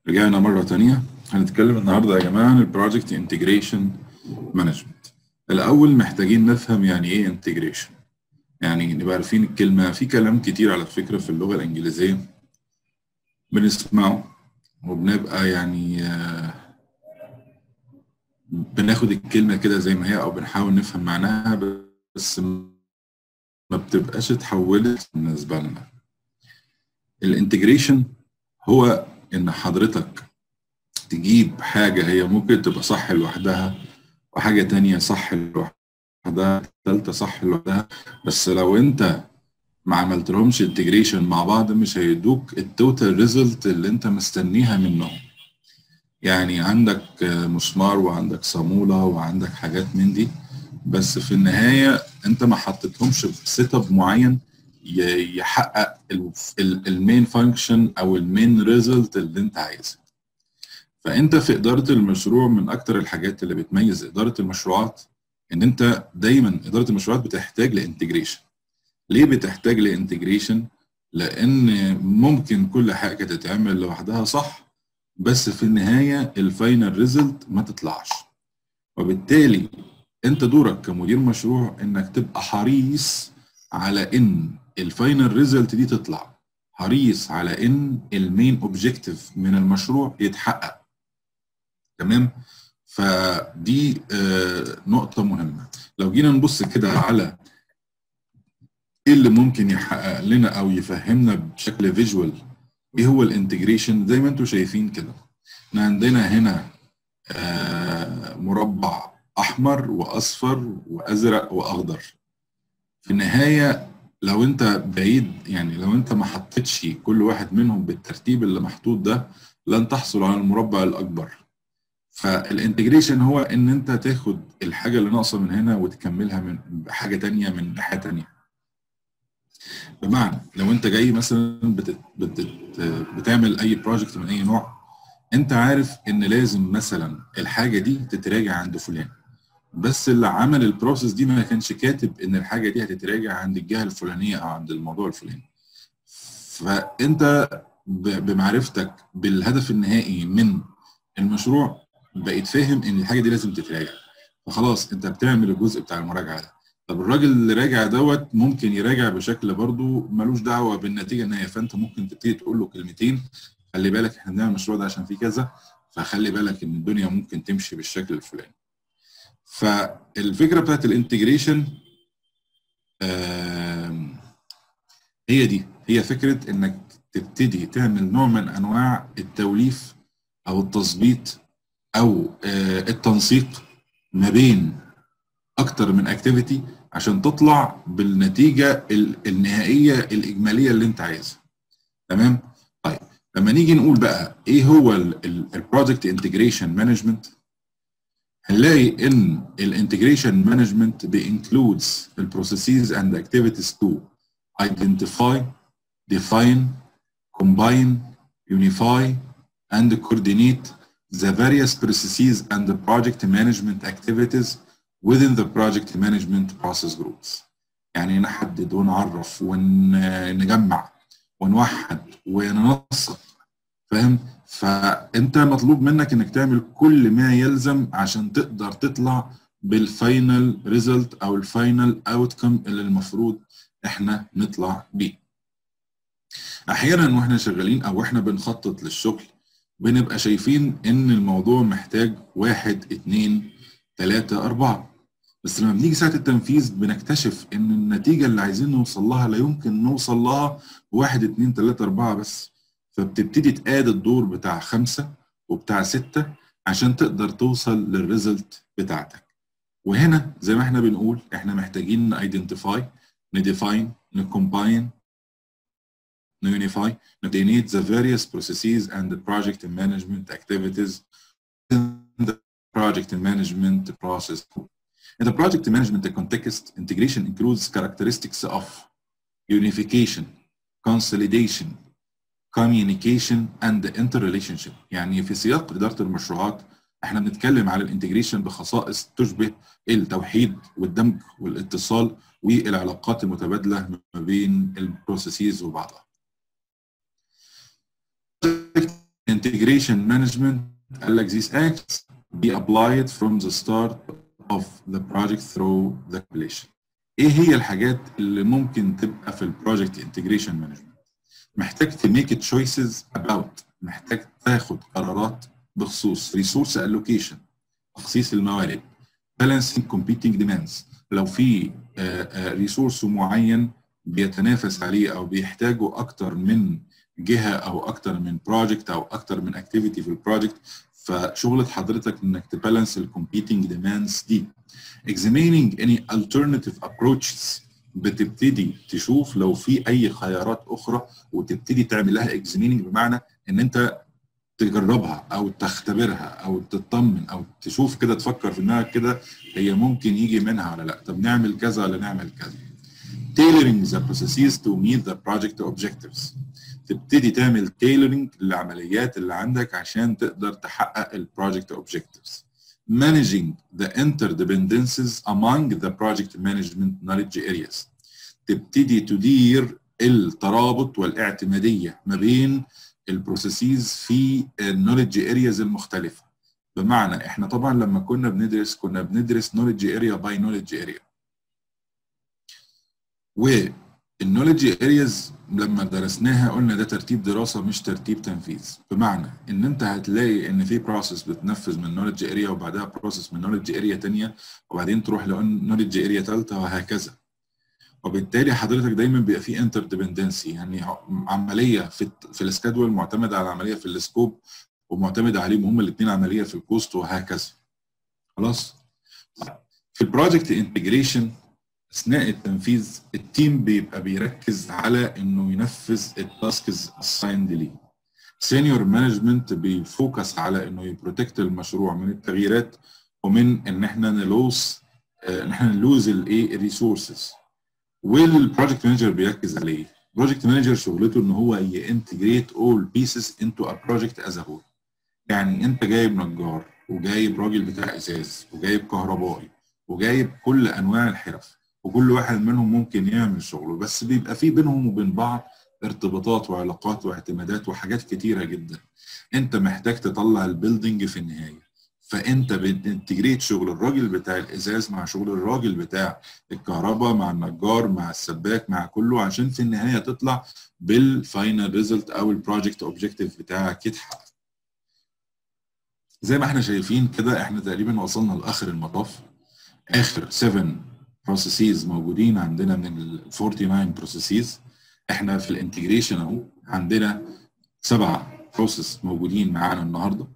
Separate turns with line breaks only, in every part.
رجعنا مرة تانية هنتكلم النهاردة يا جماعة عن البروجكت انتجريشن مانجمنت الأول محتاجين نفهم يعني إيه انتجريشن يعني نبقى عارفين الكلمة في كلام كتير على فكرة في اللغة الإنجليزية بنسمعه وبنبقى يعني آه، بناخد الكلمة كده زي ما هي أو بنحاول نفهم معناها بس ما بتبقاش اتحولت بالنسبة لنا الانتجريشن هو ان حضرتك تجيب حاجة هي ممكن تبقى صح لوحدها وحاجة تانية صح لوحدها تالتة صح لوحدها بس لو انت ما عملتلهمش انتجريشن مع بعض مش هيدوك التوتال ريزلت اللي انت مستنيها منهم يعني عندك مسمار وعندك صامولة وعندك حاجات من دي بس في النهاية انت ما حطيتهمش في سيت اب معين ي- يحقق المين فانكشن او المين ريزلت اللي انت عايزها فانت في اداره المشروع من اكتر الحاجات اللي بتميز اداره المشروعات ان انت دايما اداره المشروعات بتحتاج لانتجريشن ليه بتحتاج لانتجريشن لان ممكن كل حاجه تتعمل لوحدها صح بس في النهايه الفاينل ريزلت ما تطلعش وبالتالي انت دورك كمدير مشروع انك تبقى حريص على ان الفاينل ريزلت دي تطلع حريص على ان المين اوبجيكتيف من المشروع يتحقق تمام فدي آه، نقطة مهمة لو جينا نبص كده على ايه اللي ممكن يحقق لنا او يفهمنا بشكل فيجوال ايه هو الانتجريشن زي ما انتم شايفين كده احنا عندنا هنا آه، مربع احمر واصفر وازرق واخضر في النهاية لو انت بعيد يعني لو انت ما حطيتش كل واحد منهم بالترتيب اللي محطوط ده لن تحصل على المربع الاكبر فالانتجريشن هو ان انت تاخد الحاجة اللي ناقصة من هنا وتكملها من بحاجة تانية من ناحية تانية بمعنى لو انت جاي مثلا بتت بتت بتعمل اي بروجكت من اي نوع انت عارف ان لازم مثلا الحاجة دي تتراجع عند فلان بس اللي عمل البروسيس دي ما كانش كاتب ان الحاجه دي هتتراجع عند الجهه الفلانيه او عند الموضوع الفلاني فانت ب- بمعرفتك بالهدف النهائي من المشروع بقيت فاهم ان الحاجه دي لازم تتراجع فخلاص انت بتعمل الجزء بتاع المراجعه ده طب الراجل اللي راجع دوت ممكن يراجع بشكل برضو ملوش دعوه بالنتيجه النهائيه فانت ممكن تبتدي تقول له كلمتين خلي بالك احنا بنعمل المشروع ده عشان فيه كذا فخلي بالك ان الدنيا ممكن تمشي بالشكل الفلاني فالفكره بتاعت الانتجريشن آم، هي دي هي فكره انك تبتدي تعمل نوع من انواع التوليف او التظبيط او آه، التنسيق ما بين اكتر من اكتيفيتي عشان تطلع بالنتيجه ال- النهائيه الاجماليه اللي انت عايزها تمام طيب لما نيجي نقول بقى ايه هو البروجكت انتجريشن مانجمنت هنلاقي ان الانتجريشن مانجمنت بينكلودز البروسيسز اند activities to identify, define, combine, unify and coordinate the various processes and the project management activities within the project management process groups. يعني نحدد ونعرف ونجمع ونوحد وننسق فاهم؟ فانت مطلوب منك انك تعمل كل ما يلزم عشان تقدر تطلع بالفاينل ريزلت او الفاينل اوتكم اللي المفروض احنا نطلع بيه احيانا واحنا شغالين او احنا بنخطط للشغل بنبقى شايفين ان الموضوع محتاج واحد اتنين تلاتة اربعة بس لما بنيجي ساعة التنفيذ بنكتشف ان النتيجة اللي عايزين نوصل لها لا يمكن نوصل لها واحد اتنين تلاتة اربعة بس فبتبتدي تقاد الدور بتاع خمسة وبتاع ستة عشان تقدر توصل للريزلت بتاعتك وهنا زي ما احنا بنقول احنا محتاجين نايدنتيفاي نديفاين نكومباين نيونيفاي coordinate the various processes and the project management activities in the project management process. In the project management context, integration includes characteristics of unification, consolidation, communication and interrelationship يعني في سياق إدارة المشروعات احنا بنتكلم على الانتجريشن بخصائص تشبه التوحيد والدمج والاتصال والعلاقات المتبادلة ما بين البروسيسز وبعضها. integration management قال لك these acts be applied from the start of the project through the completion ايه هي الحاجات اللي ممكن تبقى في البروجكت انتجريشن مانجمنت محتاج تميك تشويسز اباوت محتاج تاخد قرارات بخصوص ريسورس الوكيشن تخصيص الموارد balancing competing demands لو في ريسورس معين بيتنافس عليه او بيحتاجه اكتر من جهه او اكتر من بروجكت او اكتر من اكتيفيتي في البروجكت فشغلة حضرتك انك تبالانس الكومبيتنج ديماندز دي examining any alternative approaches بتبتدي تشوف لو في اي خيارات اخرى وتبتدي تعمل لها examining بمعنى ان انت تجربها او تختبرها او تطمن او تشوف كده تفكر في دماغك كده هي ممكن يجي منها ولا لا طب نعمل كذا ولا نعمل كذا tailoring the processes to meet the project objectives تبتدي تعمل تailoring للعمليات اللي عندك عشان تقدر تحقق البروجكت objectives managing the interdependencies among the project management knowledge areas تبتدي تدير الترابط والاعتماديه ما بين البروسيسز في النولج ارياز المختلفه بمعنى احنا طبعا لما كنا بندرس كنا بندرس نولج اريا باي نولج اريا والنولج ارياز لما درسناها قلنا ده ترتيب دراسه مش ترتيب تنفيذ بمعنى ان انت هتلاقي ان في بروسيس بتنفذ من نولج اريا وبعدها بروسيس من نولج اريا ثانيه وبعدين تروح لنولج اريا ثالثه وهكذا وبالتالي حضرتك دايما بيبقى في انتر ديبندنسي يعني عمليه في في السكادول معتمده على عمليه في السكوب ومعتمده عليهم هما الاثنين عمليه في الكوست وهكذا خلاص في البروجكت انتجريشن اثناء التنفيذ التيم بيبقى بيركز على انه ينفذ التاسكز اسايند ليه سينيور مانجمنت بيفوكس على انه يبروتكت المشروع من التغييرات ومن ان احنا نلوس ان احنا نلوز الايه الريسورسز والبروجكت مانجر بيركز على ايه؟ البروجكت مانجر شغلته ان هو ينتجريت اول بيسز انتو ا بروجكت از هول يعني انت جايب نجار وجايب راجل بتاع ازاز وجايب كهربائي وجايب كل انواع الحرف وكل واحد منهم ممكن يعمل شغله بس بيبقى في بينهم وبين بعض ارتباطات وعلاقات واعتمادات وحاجات كتيره جدا انت محتاج تطلع البيلدينج في النهايه فانت بتنتجريت شغل الراجل بتاع الازاز مع شغل الراجل بتاع الكهرباء مع النجار مع السباك مع كله عشان في النهايه تطلع بالفاينل ريزلت او البروجكت اوبجيكتيف بتاعك يتحقق زي ما احنا شايفين كده احنا تقريبا وصلنا لاخر المطاف اخر 7 بروسيسز موجودين عندنا من ال 49 بروسيسز احنا في الانتجريشن اهو عندنا سبعه بروسيس موجودين معانا النهارده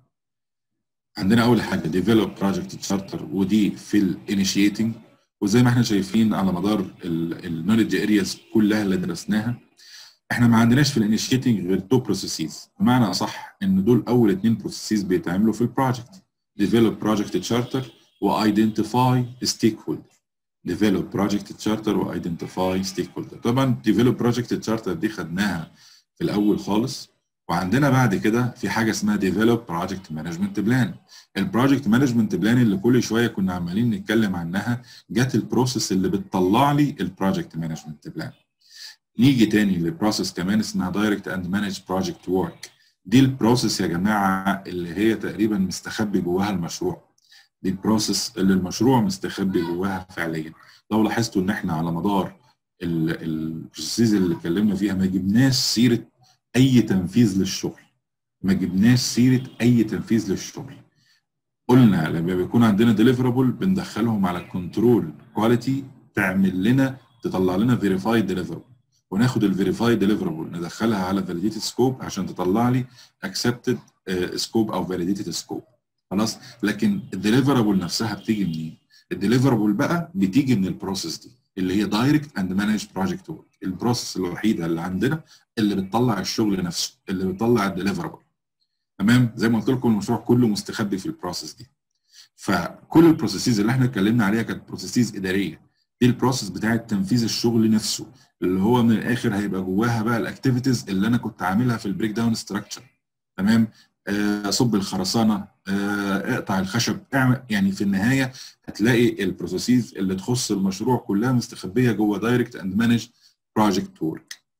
عندنا اول حاجه ديفلوب بروجكت تشارتر ودي في الانيشيتنج وزي ما احنا شايفين على مدار النولج ارياز كلها اللي درسناها احنا ما عندناش في الانيشيتنج غير تو بروسيسز بمعنى اصح ان دول اول اثنين بروسيسز بيتعملوا في البروجكت ديفلوب بروجكت تشارتر وايدنتيفاي ستيك هولدر ديفلوب بروجكت تشارتر وايدنتيفاي ستيك هولدر طبعا ديفلوب بروجكت تشارتر دي خدناها في الاول خالص وعندنا بعد كده في حاجه اسمها ديفلوب بروجكت مانجمنت بلان البروجكت مانجمنت بلان اللي كل شويه كنا عمالين نتكلم عنها جت البروسيس اللي بتطلع لي البروجكت مانجمنت بلان نيجي تاني لبروسيس كمان اسمها دايركت اند مانج بروجكت ورك دي البروسيس يا جماعه اللي هي تقريبا مستخبي جواها المشروع دي البروسيس اللي المشروع مستخبي جواها فعليا لو لاحظتوا ان احنا على مدار البروسيس اللي اتكلمنا فيها ما جبناش سيره اي تنفيذ للشغل ما جبناش سيره اي تنفيذ للشغل قلنا لما بيكون عندنا ديليفرابل بندخلهم على الكنترول كواليتي تعمل لنا تطلع لنا فيريفايد ديليفرابل وناخد الفيريفايد ديليفرابل ندخلها على فاليديتد سكوب عشان تطلع لي اكسبتد سكوب او فاليديتد سكوب خلاص لكن الديليفرابل نفسها بتيجي منين؟ الديليفرابل بقى بتيجي من البروسيس دي اللي هي دايركت اند مانج بروجكت ورك البروسيس الوحيده اللي عندنا اللي بتطلع الشغل نفسه اللي بتطلع الديليفرابل تمام زي ما قلت لكم المشروع كله مستخبي في البروسيس دي فكل البروسيسز اللي احنا اتكلمنا عليها كانت بروسيسز اداريه دي البروسيس بتاعه تنفيذ الشغل نفسه اللي هو من الاخر هيبقى جواها بقى الاكتيفيتيز اللي انا كنت عاملها في البريك داون ستراكشر تمام آه صب الخرسانه آه اقطع الخشب اعمل يعني في النهايه هتلاقي البروسيسز اللي تخص المشروع كلها مستخبيه جوه دايركت اند مانج بروجكت ورك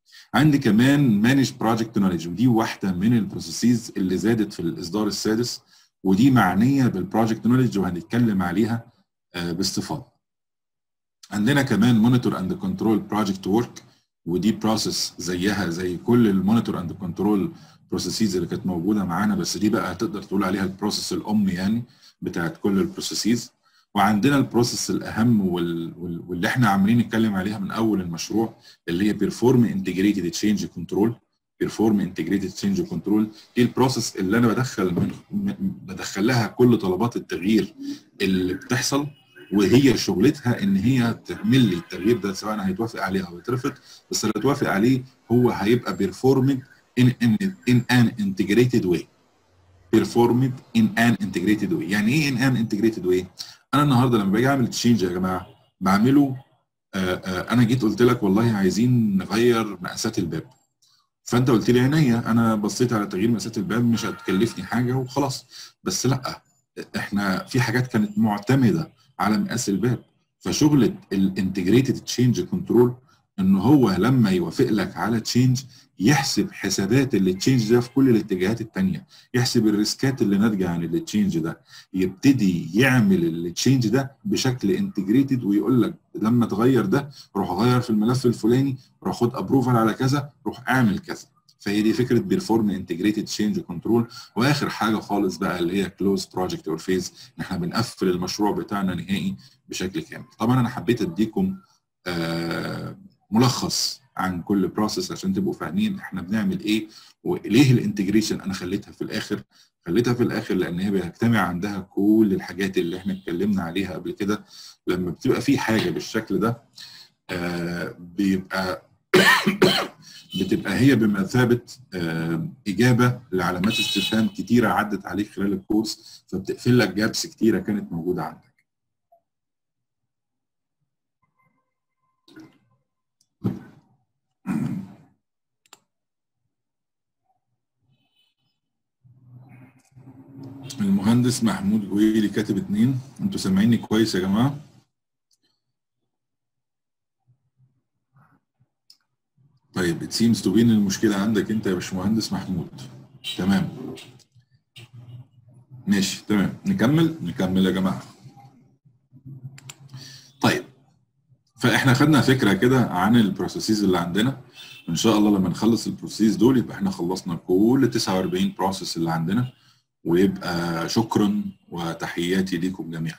عندي كمان مانج بروجكت نوليدج ودي واحده من البروسيسز اللي زادت في الاصدار السادس ودي معنيه بالبروجكت نوليدج وهنتكلم عليها باستفاضه. عندنا كمان مونيتور اند كنترول بروجكت ورك ودي بروسيس زيها زي كل المونيتور اند كنترول بروسيسز اللي كانت موجوده معانا بس دي بقى هتقدر تقول عليها البروسيس الام يعني بتاعت كل البروسيسز وعندنا البروسيس الاهم وال... وال... واللي احنا عاملين نتكلم عليها من اول المشروع اللي هي بيرفورم انتجريتد تشينج كنترول بيرفورم انتجريتد تشينج كنترول دي البروسيس اللي انا بدخل من بدخل لها كل طلبات التغيير اللي بتحصل وهي شغلتها ان هي تعمل لي التغيير ده سواء هيتوافق عليه او يترفض بس اللي اتوافق عليه هو هيبقى بيرفورمد in, in, in an integrated way performed in an integrated way يعني ايه in an integrated way انا النهارده لما باجي اعمل تشينج يا جماعه بعمله آآ آآ انا جيت قلت لك والله عايزين نغير مقاسات الباب فانت قلت لي عينيا انا بصيت على تغيير مقاسات الباب مش هتكلفني حاجه وخلاص بس لا احنا في حاجات كانت معتمده على مقاس الباب فشغله الانتجريتد تشينج كنترول ان هو لما يوافق لك على تشينج يحسب حسابات التشينج ده في كل الاتجاهات الثانيه يحسب الريسكات اللي ناتجه عن التشينج ده يبتدي يعمل التشينج ده بشكل انتجريتد ويقول لك لما تغير ده روح غير في الملف الفلاني روح خد ابروفال على كذا روح اعمل كذا فهي دي فكره بيرفورم انتجريتد تشينج كنترول واخر حاجه خالص بقى اللي هي كلوز بروجكت اور فيز ان احنا بنقفل المشروع بتاعنا نهائي بشكل كامل طبعا انا حبيت اديكم آه ملخص عن كل بروسيس عشان تبقوا فاهمين احنا بنعمل ايه وليه الانتجريشن انا خليتها في الاخر خليتها في الاخر لان هي بيجتمع عندها كل الحاجات اللي احنا اتكلمنا عليها قبل كده لما بتبقى في حاجه بالشكل ده آه بيبقى بتبقى هي بمثابه آه اجابه لعلامات استفهام كتيره عدت عليك خلال الكورس فبتقفل لك جابس كتيره كانت موجوده عندك المهندس محمود جويلي كاتب اتنين انتوا سامعيني كويس يا جماعه طيب it seems to be ان المشكله عندك انت يا باشمهندس محمود تمام ماشي تمام نكمل نكمل يا جماعه طيب فاحنا خدنا فكره كده عن البروسيسز اللي عندنا ان شاء الله لما نخلص البروسيس دول يبقى احنا خلصنا كل 49 بروسيس اللي عندنا ويبقى شكرا وتحياتي ليكم جميعا.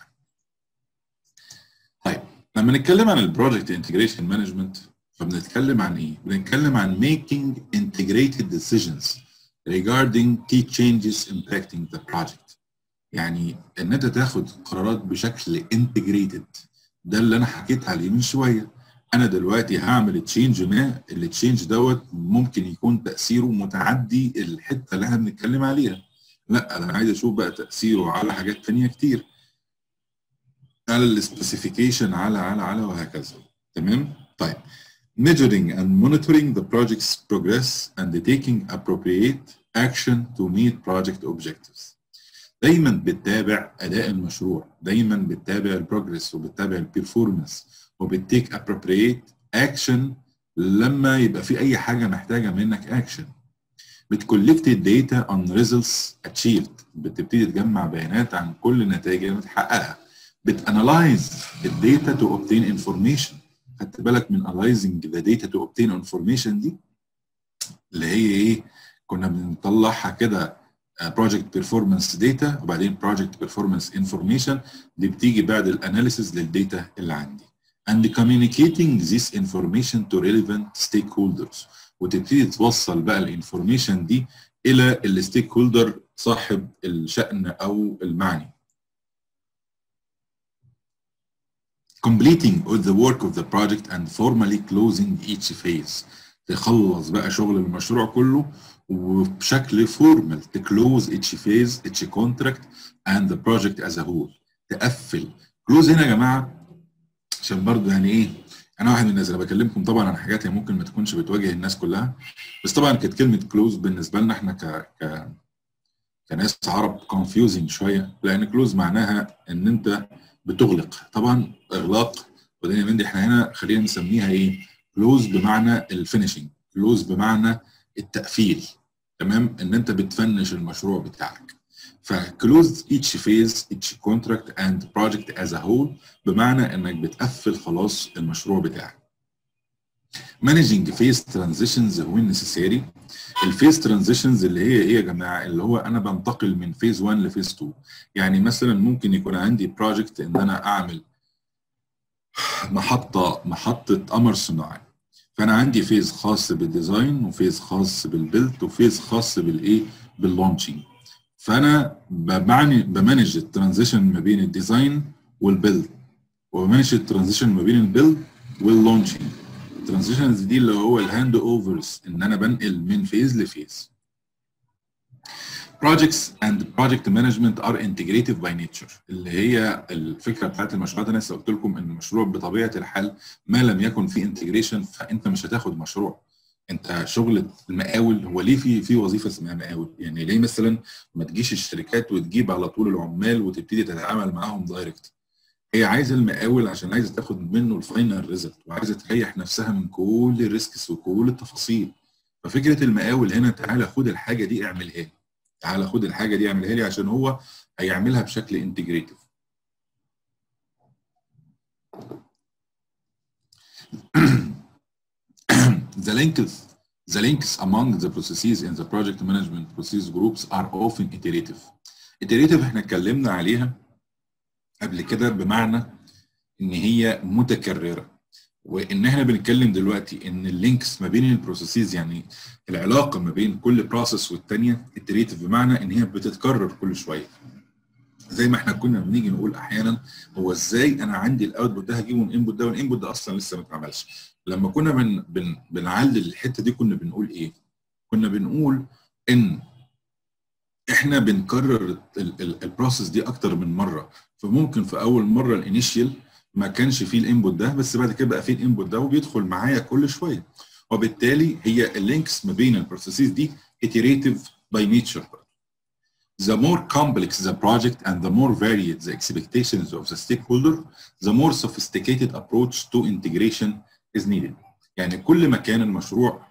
طيب لما نتكلم عن البروجكت انتجريشن مانجمنت فبنتكلم عن ايه؟ بنتكلم عن making integrated decisions regarding key changes impacting the project. يعني ان انت تاخد قرارات بشكل integrated ده اللي انا حكيت عليه من شويه. انا دلوقتي هعمل تشينج ما التشينج دوت ممكن يكون تاثيره متعدي الحته اللي احنا بنتكلم عليها. لا انا عايز اشوف بقى تاثيره على حاجات ثانيه كتير على السبيسيفيكيشن على على على وهكذا تمام طيب measuring and monitoring the project's progress and taking appropriate action to meet project objectives دايما بتتابع اداء المشروع دايما بتتابع البروجرس وبتتابع البرفورمانس وبتيك appropriate action لما يبقى في اي حاجه محتاجه منك اكشن بتكولكت الداتا on results achieved بتبتدي تجمع بيانات عن كل النتائج اللي بتحققها بتانلايز الداتا to obtain information خدت بالك من analyzing the data to obtain information دي اللي هي ايه كنا بنطلعها كده project performance data وبعدين project performance information دي بتيجي بعد الاناليسيز للداتا اللي عندي and communicating this information to relevant stakeholders وتبتدي توصل بقى الانفورميشن دي الى الستيك هولدر صاحب الشأن او المعني. Completing all the work of the project and formally closing each phase. تخلص بقى شغل المشروع كله وبشكل فورمال تكلوز each phase each contract and the project as a whole. تقفل. كلوز هنا يا جماعه عشان برضه يعني ايه انا واحد من الناس اللي بكلمكم طبعا عن حاجات هي ممكن ما تكونش بتواجه الناس كلها بس طبعا كانت كلمه كلوز بالنسبه لنا احنا ك ك كناس عرب كونفيوزنج شويه لان كلوز معناها ان انت بتغلق طبعا اغلاق وبعدين من دي احنا هنا خلينا نسميها ايه كلوز بمعنى الفينشنج كلوز بمعنى التقفيل تمام ان انت بتفنش المشروع بتاعك فكلوز each phase each contract and project as a whole بمعنى انك بتقفل خلاص المشروع بتاعك managing phase transitions when necessary الفيز ترانزيشنز اللي هي ايه يا جماعه اللي هو انا بنتقل من فيز 1 لفيز 2 يعني مثلا ممكن يكون عندي بروجكت ان انا اعمل محطه محطه قمر صناعي فانا عندي فيز خاص بالديزاين وفيز خاص بالبيلد وفيز خاص بالايه باللونشنج فانا بمعني بمانج الترانزيشن ما بين الديزاين والبيلد وبمانج الترانزيشن ما بين البيلد واللونشنج الترانزيشنز دي اللي هو الهاند اوفرز ان انا بنقل من فيز لفيز projects and project management are integrative by nature اللي هي الفكره بتاعت المشروعات انا لسه قلت لكم ان المشروع بطبيعه الحال ما لم يكن فيه انتجريشن فانت مش هتاخد مشروع انت شغل المقاول هو ليه في في وظيفه اسمها مقاول يعني ليه مثلا ما تجيش الشركات وتجيب على طول العمال وتبتدي تتعامل معاهم دايركت هي عايزه المقاول عشان عايزه تاخد منه الفاينل ريزلت وعايزه تريح نفسها من كل الريسكس وكل التفاصيل ففكره المقاول هنا تعالى خد الحاجه دي اعملها لي تعالى خد الحاجه دي اعملها لي عشان هو هيعملها بشكل انتجريتيف the links the links among the processes in the project management process groups are often iterative iterative احنا اتكلمنا عليها قبل كده بمعنى ان هي متكرره وان احنا بنتكلم دلوقتي ان اللينكس ما بين البروسيسز يعني العلاقه ما بين كل بروسيس والثانيه اتريتيف بمعنى ان هي بتتكرر كل شويه زي ما احنا كنا بنيجي نقول احيانا هو ازاي انا عندي الاوتبوت ده هجيبه من الانبوت ده والانبوت ده اصلا لسه ما اتعملش لما كنا بن بن بنعلل الحته دي كنا بنقول ايه كنا بنقول ان احنا بنكرر البروسيس دي اكتر من مره فممكن في اول مره الانيشيال ما كانش فيه الانبوت ده بس بعد كده بقى فيه الانبوت ده وبيدخل معايا كل شويه وبالتالي هي اللينكس ما بين البروسيسز دي iterative by nature The more complex the project and the more varied the expectations of the stakeholder, the more sophisticated approach to integration is needed. يعني كل ما كان المشروع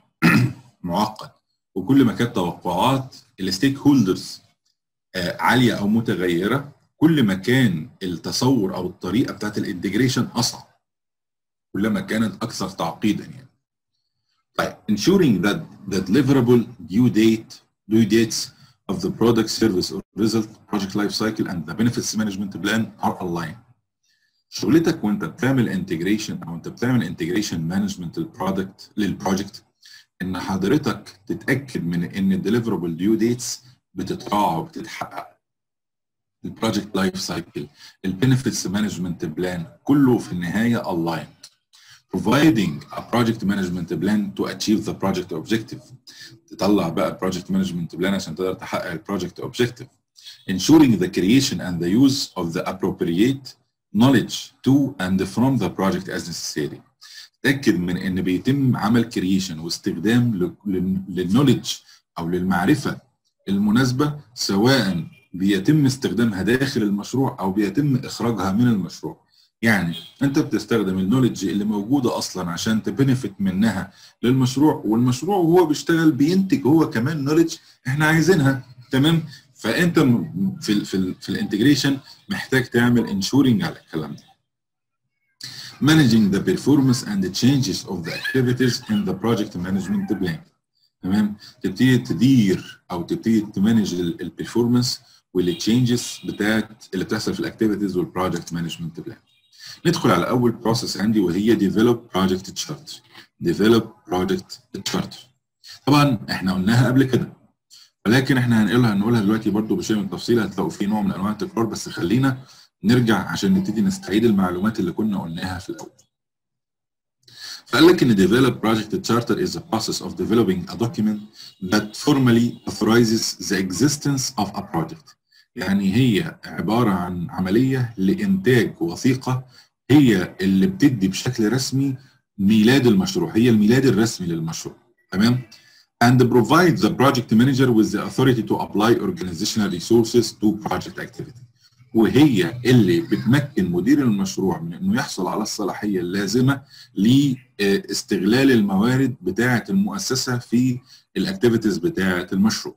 معقد وكل ما كانت توقعات الستيك هولدرز عاليه او متغيره كل ما كان التصور او الطريقه بتاعت الانتجريشن اصعب كلما كانت اكثر تعقيدا يعني طيب ensuring that the deliverable due date due dates of the product service or result project life cycle and the benefits management plan are aligned شغلتك وانت بتعمل انتجريشن او انت بتعمل انتجريشن مانجمنت للبرودكت للبروجكت ان حضرتك تتاكد من ان الديليفربل ديو ديتس بتتراعى وبتتحقق البروجكت لايف سايكل البنفيتس مانجمنت بلان كله في النهايه aligned providing a project management plan to achieve the project objective تطلع بقى project management plan عشان تقدر تحقق البروجكت objective ensuring the creation and the use of the appropriate knowledge to and from the project as necessary تأكد من ان بيتم عمل كرييشن واستخدام للنولج او للمعرفه المناسبه سواء بيتم استخدامها داخل المشروع او بيتم اخراجها من المشروع يعني انت بتستخدم النولج اللي موجوده اصلا عشان تبنفت منها للمشروع والمشروع وهو بيشتغل بينتج هو كمان نولج احنا عايزينها تمام فانت في ال في ال في الانتجريشن محتاج تعمل انشورنج على الكلام ده managing the performance and the changes of the activities in the project management plan تمام تبتدي تدير او تبتدي تمانج البرفورمانس والتشينجز بتاعت اللي بتحصل في الاكتيفيتيز والبروجكت مانجمنت بلان ندخل على اول بروسيس عندي وهي ديفلوب بروجكت تشارت ديفلوب بروجكت تشارت طبعا احنا قلناها قبل كده ولكن احنا هنقولها هنقولها دلوقتي برضو بشيء من التفصيل هتلاقوا في نوع من انواع التكرار بس خلينا نرجع عشان نبتدي نستعيد المعلومات اللي كنا قلناها في الاول فقال لك ان develop project charter is a process of developing a document that formally authorizes the existence of a project يعني هي عبارة عن عملية لإنتاج وثيقة هي اللي بتدي بشكل رسمي ميلاد المشروع هي الميلاد الرسمي للمشروع تمام and provide the project manager with the authority to apply organizational resources to project activity وهي اللي بتمكن مدير المشروع من انه يحصل على الصلاحيه اللازمه لاستغلال الموارد بتاعه المؤسسه في الاكتيفيتيز بتاعه المشروع.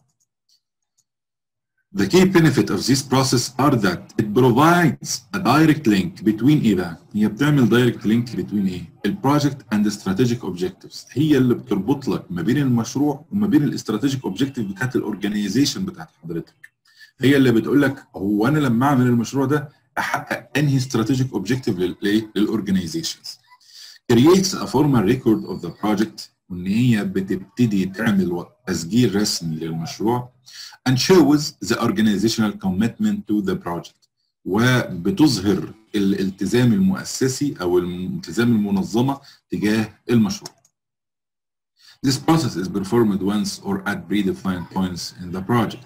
The key benefit of this process are that it provides a direct link between ايه بقى؟ هي بتعمل direct link between ايه؟ البروجكت and the strategic objectives هي اللي بتربط لك ما بين المشروع وما بين الاستراتيجيك اوبجيكتيف بتاعت الاورجنايزيشن بتاعت حضرتك. هي اللي بتقول لك هو انا لما اعمل المشروع ده احقق انهي استراتيجيك اوبجيكتيف للاورجنايزيشنز. creates a formal record of the project وان هي بتبتدي تعمل تسجيل رسمي للمشروع and shows the organizational commitment to the project وبتظهر الالتزام المؤسسي او الالتزام المنظمه تجاه المشروع. This process is performed once or at predefined points in the project.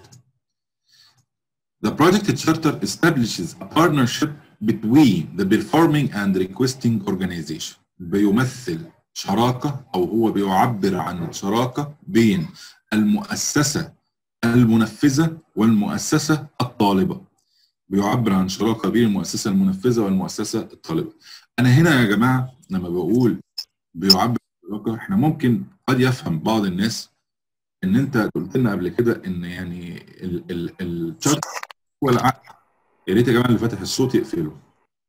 The project charter establishes a partnership between the performing and requesting organization. بيمثل شراكة أو هو بيعبر عن شراكة بين المؤسسة المنفذة والمؤسسة الطالبة. بيعبر عن شراكة بين المؤسسة المنفذة والمؤسسة الطالبة. أنا هنا يا جماعة لما بقول بيعبر عن شراكة إحنا ممكن قد يفهم بعض الناس إن أنت قلت لنا قبل كده إن يعني الشرط هو العقد. يا ريت يا جماعة اللي فاتح الصوت يقفله.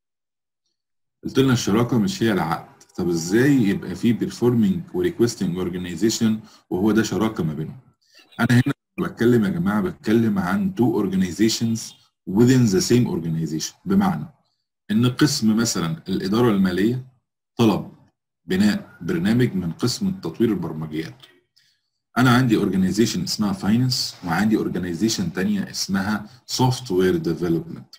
قلت لنا الشراكة مش هي العقد. طب ازاي يبقى في بيرفورمينج وريكوستنج اورجانيزيشن وهو ده شراكه ما بينهم انا هنا بتكلم يا جماعه بتكلم عن تو اورجانيزيشنز within the same organization بمعنى ان قسم مثلا الاداره الماليه طلب بناء برنامج من قسم تطوير البرمجيات انا عندي اورجانيزيشن اسمها فاينانس وعندي اورجانيزيشن ثانيه اسمها سوفت وير ديفلوبمنت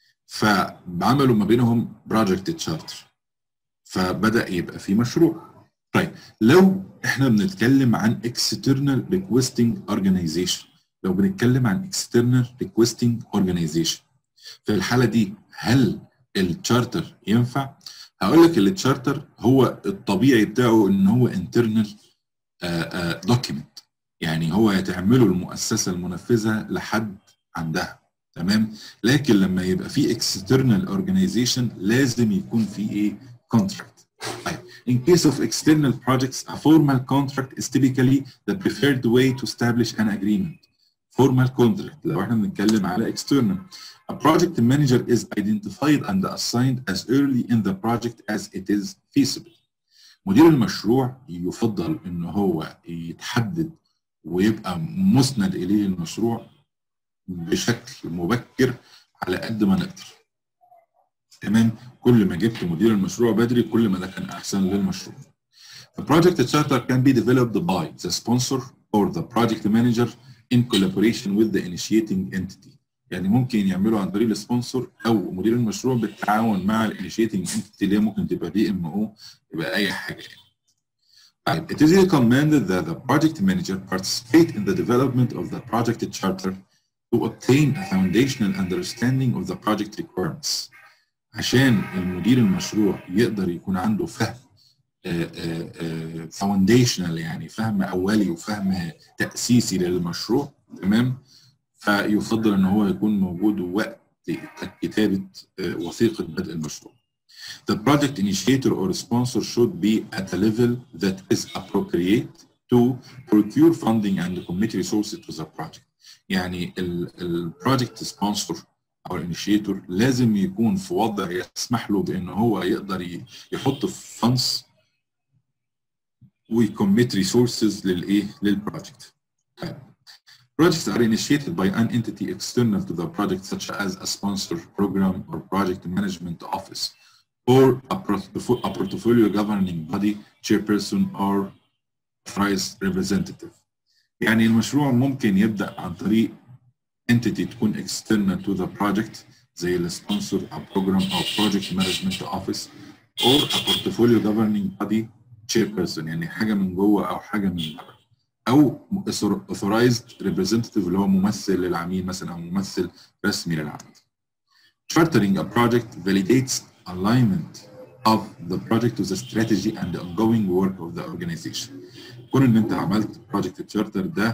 فعملوا ما بينهم بروجكت تشارتر فبدا يبقى في مشروع طيب لو احنا بنتكلم عن external requesting organization لو بنتكلم عن external requesting organization في الحاله دي هل التشارتر ينفع هقول لك التشارتر هو الطبيعي بتاعه ان هو internal document يعني هو يتعمله المؤسسه المنفذه لحد عندها تمام لكن لما يبقى في external organization لازم يكون في ايه contract. In case of external projects, a formal contract is typically the preferred way to establish an agreement. Formal contract لو احنا بنتكلم على external. A project manager is identified and assigned as early in the project as it is feasible. مدير المشروع يفضل ان هو يتحدد ويبقى مسند اليه المشروع بشكل مبكر على قد ما نقدر. تمام كل ما جبت مدير المشروع بدري كل ما ده كان احسن للمشروع. The project charter can be developed by the sponsor or the project manager in collaboration with the initiating entity. يعني ممكن يعملوا عن طريق السبونسر او مدير المشروع بالتعاون مع الانيشيتنج انتيتي اللي هي ممكن تبقى بي ام او تبقى اي حاجه يعني. طيب it is recommended that the project manager participate in the development of the project charter to obtain a foundational understanding of the project requirements. عشان المدير المشروع يقدر يكون عنده فهم فاونديشنال يعني فهم اولي وفهم تاسيسي للمشروع تمام فيفضل ان هو يكون موجود وقت كتابه وثيقه بدء المشروع. The project initiator or sponsor should be at a level that is appropriate to procure funding and commit resources to the project. يعني البروجكت سبونسور او الانيشيتور لازم يكون في وضع يسمح له بان هو يقدر يحط فانس ويكميت ريسورسز للايه للبروجكت. Projects are initiated by an entity external to the project such as a sponsor program or project management office or a, a portfolio governing body chairperson or authorized representative. يعني المشروع ممكن يبدأ عن طريق entity تكون external to the project زي السبونسر او program او project management office or a portfolio governing body chairperson يعني حاجه من جوه او حاجه من بره او authorized representative اللي هو ممثل للعميل مثلا او ممثل رسمي للعميل. Chartering a project validates alignment of the project to the strategy and the ongoing work of the organization. كون ان انت عملت project charter ده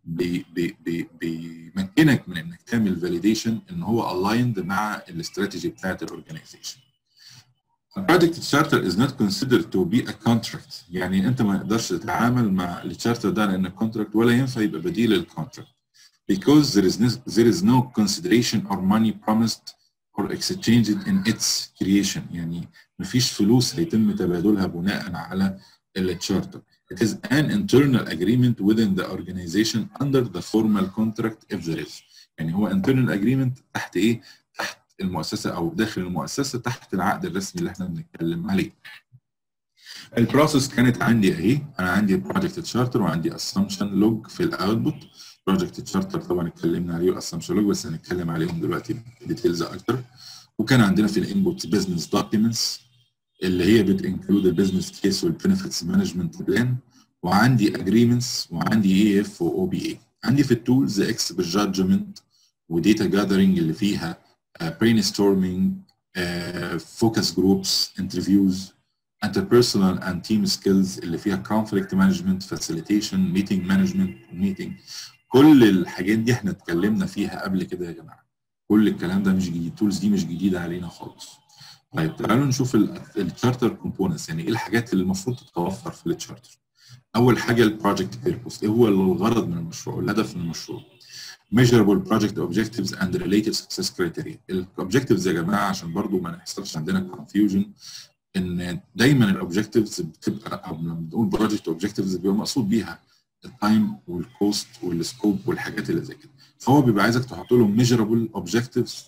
بي بي بي بيمكنك من انك تعمل فاليديشن ان هو الايند مع الاستراتيجي بتاعت الاورجنايزيشن. project charter is not considered to be a contract يعني انت ما تقدرش تتعامل مع التشارتر ده لان كونتراكت ولا ينفع يبقى بديل للكونتراكت because there is no, there is no consideration or money promised or exchanged in its creation يعني مفيش فلوس هيتم تبادلها بناء على التشارتر It is an internal agreement within the organization under the formal contract if there is. يعني هو internal agreement تحت ايه؟ تحت المؤسسه او داخل المؤسسه تحت العقد الرسمي اللي احنا بنتكلم عليه. البروسيس كانت عندي اهي انا عندي بروجكت تشارتر وعندي اسامبشن لوج في الاوتبوت بروجكت تشارتر طبعا اتكلمنا عليه واسامبشن لوج بس هنتكلم عليهم دلوقتي ديتيلز اكتر وكان عندنا في الانبوت بزنس دوكيومنتس اللي هي بتنكلود البيزنس كيس والبنفيتس مانجمنت بلان وعندي اجريمنتس وعندي اي اف واو بي اي عندي في التولز اكسبرت جادجمنت وديتا جاذرنج اللي فيها برين ستورمينج فوكس جروبس انترفيوز interpersonal and team skills اللي فيها conflict management facilitation meeting management meeting كل الحاجات دي احنا اتكلمنا فيها قبل كده يا جماعه كل الكلام ده مش جديد التولز دي مش جديده علينا خالص طيب تعالوا نشوف التشارتر كومبوننتس يعني ايه الحاجات اللي المفروض تتوفر في التشارتر اول حاجه البروجكت بيربوس ايه هو الغرض من المشروع الهدف من المشروع measurable project objectives and related success criteria الاوبجكتيفز يا جماعه عشان برضو ما نحصلش عندنا confusion ان دايما الاوبجكتيفز بتبقى او لما بنقول بروجكت اوبجكتيفز بيبقى مقصود بيها التايم والكوست والسكوب والحاجات اللي زي كده فهو بيبقى عايزك تحط له ميجرابل اوبجكتيفز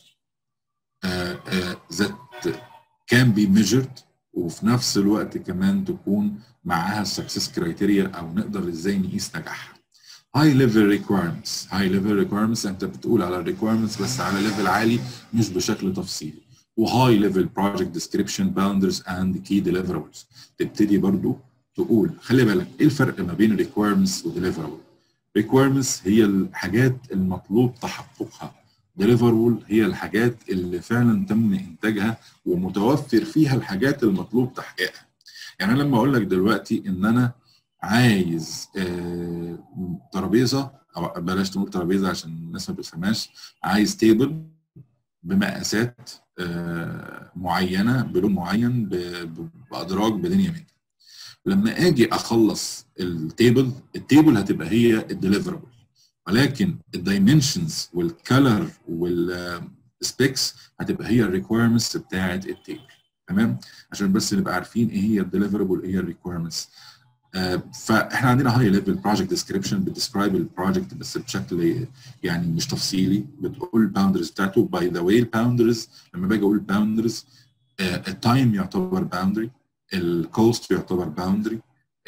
ذات كان بي ميجرد وفي نفس الوقت كمان تكون معاها السكسس كرايتيريا او نقدر ازاي نقيس نجاحها هاي ليفل ريكويرمنتس هاي ليفل ريكويرمنتس انت بتقول على الريكويرمنتس بس على ليفل عالي مش بشكل تفصيلي وهاي ليفل بروجكت ديسكريبشن باوندرز اند كي ديليفربلز تبتدي برضو تقول خلي بالك ايه الفرق ما بين ريكويرمنتس وديليفربل ريكويرمنتس هي الحاجات المطلوب تحققها ديليفربل هي الحاجات اللي فعلا تم انتاجها ومتوفر فيها الحاجات المطلوب تحقيقها يعني انا لما اقول لك دلوقتي ان انا عايز آه ترابيزه او بلاش نقول ترابيزه عشان الناس ما بتفهمهاش عايز تيبل بمقاسات آه معينه بلون معين بادراج بدنيا من لما اجي اخلص التيبل التيبل هتبقى هي الديليفربل ولكن الدايمنشنز والكالر والسبيكس هتبقى هي الريكويرمنتس بتاعه التيبل تمام عشان بس نبقى عارفين ايه هي الديليفربل ايه هي الريكويرمنتس آه فاحنا عندنا هاي ليفل بروجكت ديسكريبشن بتديسكرايب البروجكت بس بشكل يعني مش تفصيلي بتقول الباوندرز بتاعته باي ذا واي الباوندرز لما باجي اقول باوندرز التايم يعتبر باوندري الكوست يعتبر باوندري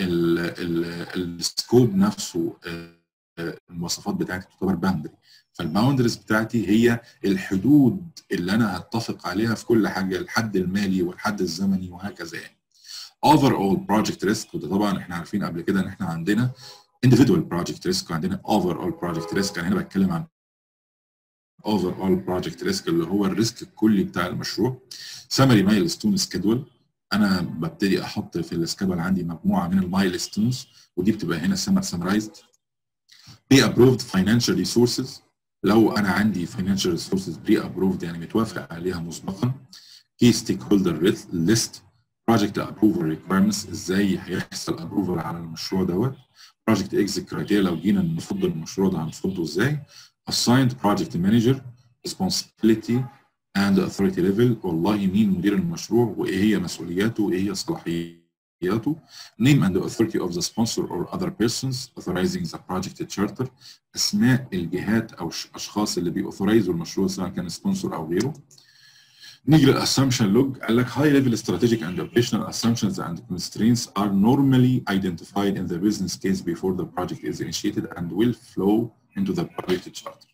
السكوب نفسه المواصفات بتاعتي تعتبر باوندري فالباوندرز بتاعتي هي الحدود اللي انا هتفق عليها في كل حاجه الحد المالي والحد الزمني وهكذا يعني اوفر اول بروجكت ريسك وده طبعا احنا عارفين قبل كده ان احنا عندنا individual project risk وعندنا اوفر اول بروجكت ريسك انا هنا بتكلم عن اوفر اول بروجكت ريسك اللي هو الريسك الكلي بتاع المشروع سمري مايلستون سكيدول انا ببتدي احط في السكيدول عندي مجموعه من المايلستونز ودي بتبقى هنا سمرايزد بري ابروفد فاينانشال ريسورسز لو انا عندي فاينانشال ريسورسز بري ابروفد يعني متوافق عليها مسبقا كي ستيك هولدر ليست بروجكت ابروفل ريكويرمنتس ازاي هيحصل ابروفل على المشروع دوت بروجكت اكزيت كرايتيريا لو جينا نفضل المشروع ده هنفضله ازاي assigned project manager responsibility and authority level والله مين مدير المشروع وايه هي مسؤولياته وايه هي صلاحياته name and authority of the sponsor or other persons authorizing the project charter اسماء الجهات او الاشخاص اللي بيأثورايزوا المشروع سواء كان سبونسر او غيره نيجي للاسامبشن لوج قال لك high level strategic and operational assumptions and constraints are normally identified in the business case before the project is initiated and will flow into the project charter.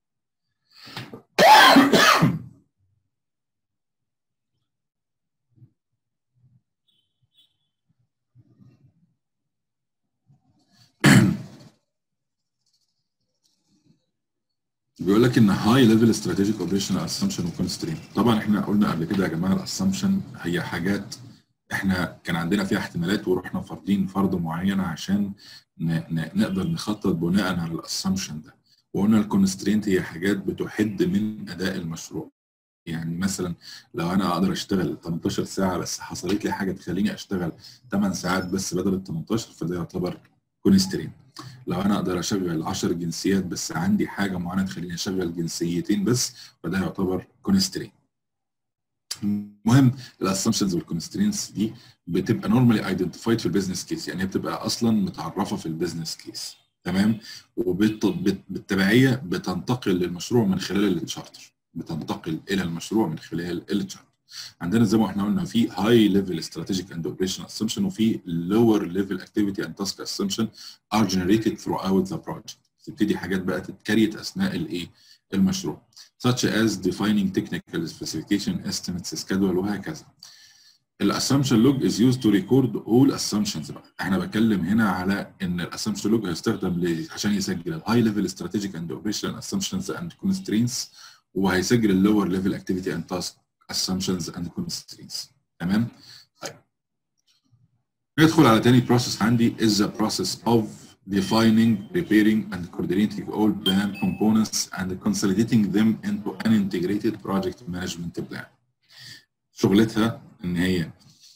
بيقول لك ان هاي ليفل استراتيجيك اوبريشنال اسامبشن وكونسترين طبعا احنا قلنا قبل كده يا جماعه الاسامبشن هي حاجات احنا كان عندنا فيها احتمالات ورحنا فارضين فرض معينه عشان نقدر نخطط بناء على الاسامبشن ده وقلنا الكونسترينت هي حاجات بتحد من اداء المشروع يعني مثلا لو انا اقدر اشتغل 18 ساعه بس حصلت لي حاجه تخليني اشتغل 8 ساعات بس بدل ال 18 فده يعتبر كونسترين لو انا اقدر اشغل 10 جنسيات بس عندي حاجه معينه تخليني اشغل جنسيتين بس فده يعتبر كونسترين المهم الاسامبشنز والكونسترينتس دي بتبقى نورمالي ايدنتيفايد في البيزنس كيس يعني هي بتبقى اصلا متعرفه في البيزنس كيس تمام وبالتبعيه بتنتقل للمشروع من خلال التشارتر بتنتقل الى المشروع من خلال التشارتر عندنا زي ما احنا قلنا في هاي ليفل استراتيجيك اند اوبريشن اسامبشن وفي لور ليفل اكتيفيتي اند تاسك اسامبشن ار جنريتد ثرو اوت ذا بروجكت تبتدي حاجات بقى تتكريت اثناء الايه المشروع such as defining technical specification estimates schedule وهكذا الاسامبشن لوج از used to record all assumptions بقى احنا بتكلم هنا على ان الاسامبشن لوج هيستخدم عشان يسجل الهاي ليفل استراتيجيك اند اوبريشن اسامبشنز اند كونسترينتس وهيسجل اللور ليفل اكتيفيتي اند تاسك assumptions and constraints تمام طيب ندخل على تاني process عندي is the process of defining preparing and coordinating all plan components and consolidating them into an integrated project management plan شغلتها ان هي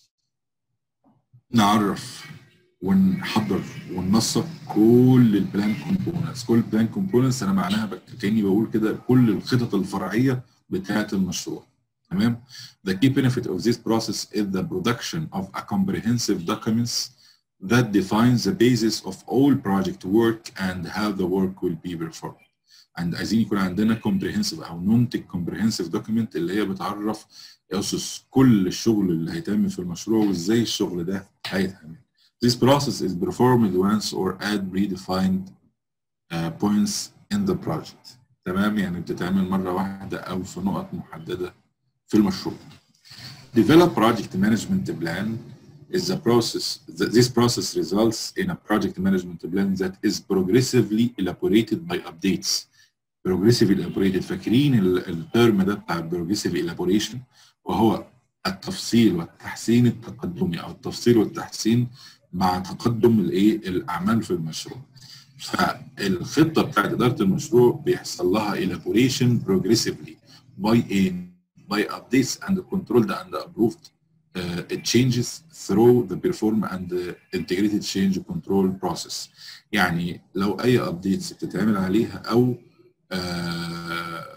نعرف ونحضر وننسق كل البلان كومبوننتس كل البلان كومبوننتس انا معناها كاني بقول كده كل الخطط الفرعيه بتاعه المشروع تمام The key benefit of this process is the production of a comprehensive documents that defines the basis of all project work and how the work will be performed. and عايزين يكون عندنا comprehensive او ننتج comprehensive document اللي هي بتعرف اسس كل الشغل اللي هيتم في المشروع وازاي الشغل ده هيتعمل. This process is performed once or at predefined uh, points in the project. تمام يعني بتتعمل مره واحده او في نقط محدده في المشروع. Develop project management plan is the process. This process results in a project management plan that is progressively elaborated by updates. Progressively elaborated فاكرين الترم ده بتاع progressive elaboration وهو التفصيل والتحسين التقدمي او التفصيل والتحسين مع تقدم الايه الاعمال في المشروع. فالخطه بتاعت اداره المشروع بيحصل لها elaboration progressively by a by updates and controlled and approved uh, changes through the perform and the integrated change control process. يعني لو اي ابديتس بتتعمل عليها او uh,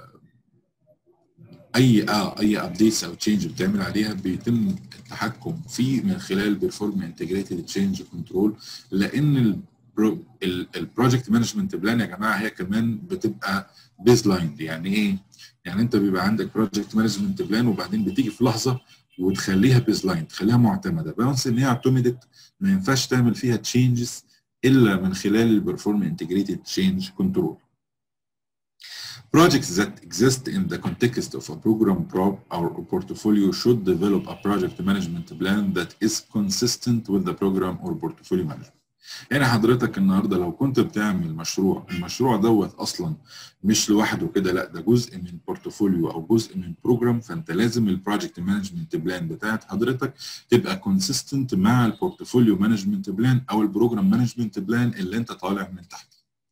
اي اه اي ابديتس او تشينج بتعمل عليها بيتم التحكم فيه من خلال بيرفورم انتجريتد تشينج كنترول لان البروجكت مانجمنت بلان يا جماعه هي كمان بتبقى بيز لاين يعني ايه؟ يعني انت بيبقى عندك بروجكت مانجمنت بلان وبعدين بتيجي في لحظه وتخليها بيز لاين تخليها معتمده بس ان هي اعتمدت ما ينفعش تعمل فيها تشينجز الا من خلال البرفورم انتجريتد تشينج كنترول Projects that exist in the context of a program prop or portfolio should develop a project management plan that is consistent with the program or portfolio management. يعني حضرتك النهارده لو كنت بتعمل مشروع المشروع دوت اصلا مش لوحده كده لا ده جزء من بورتفوليو او جزء من بروجرام فانت لازم البروجكت مانجمنت بلان بتاعت حضرتك تبقى كونسيستنت مع البورتفوليو مانجمنت بلان او البروجرام مانجمنت بلان اللي انت طالع من تحت.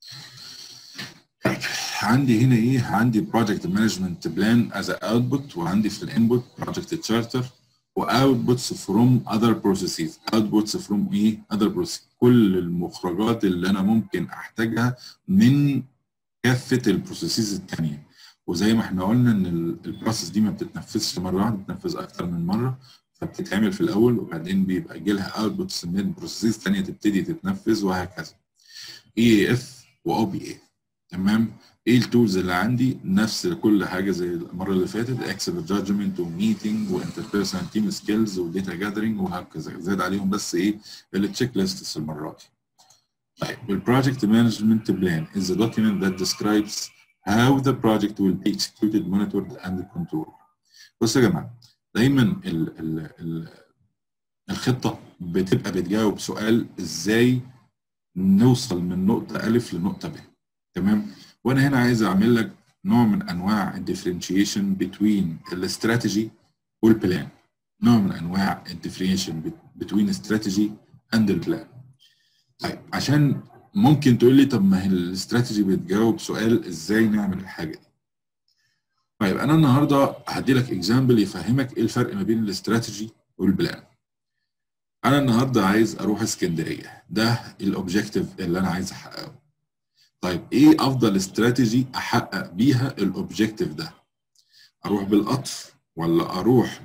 عندي هنا ايه عندي بروجكت مانجمنت بلان از اوتبوت وعندي في الانبوت بروجكت تشارتر واوتبوتس فروم اذر بروسيسز اوتبوتس فروم ايه اذر بروسيس كل المخرجات اللي انا ممكن احتاجها من كافه البروسيسز الثانيه وزي ما احنا قلنا ان البروسيس دي ما بتتنفذش مره واحده بتتنفذ اكتر من مره فبتتعمل في الاول وبعدين بيبقى يجي لها اوتبوتس من بروسيسز ثانيه تبتدي تتنفذ وهكذا اي اف واو بي اي تمام ايه التولز اللي عندي نفس كل حاجه زي المره اللي فاتت اكسل جادجمنت وميتنج وانتربيرسونال تيم سكيلز وديتا جاذرنج وهكذا زاد عليهم بس ايه التشيك ليست المره دي طيب البروجكت مانجمنت بلان is a document that describes how the project will be executed monitored and controlled بصوا يا جماعه دايما ال ال ال الخطه بتبقى بتجاوب سؤال ازاي نوصل من نقطه الف لنقطه ب تمام وانا هنا عايز اعمل لك نوع من انواع الديفرنشيشن بين الاستراتيجي والبلان نوع من انواع الديفرينيشن between strategy and the plan طيب عشان ممكن تقول لي طب ما هي الاستراتيجي بتجاوب سؤال ازاي نعمل الحاجه دي طيب انا النهارده هدي لك اكزامبل يفهمك ايه الفرق ما بين الاستراتيجي والبلان انا النهارده عايز اروح اسكندريه ده الاوبجيكتيف اللي انا عايز احققه طيب ايه افضل استراتيجي احقق بيها الاوبجيكتيف ده اروح بالقطر ولا اروح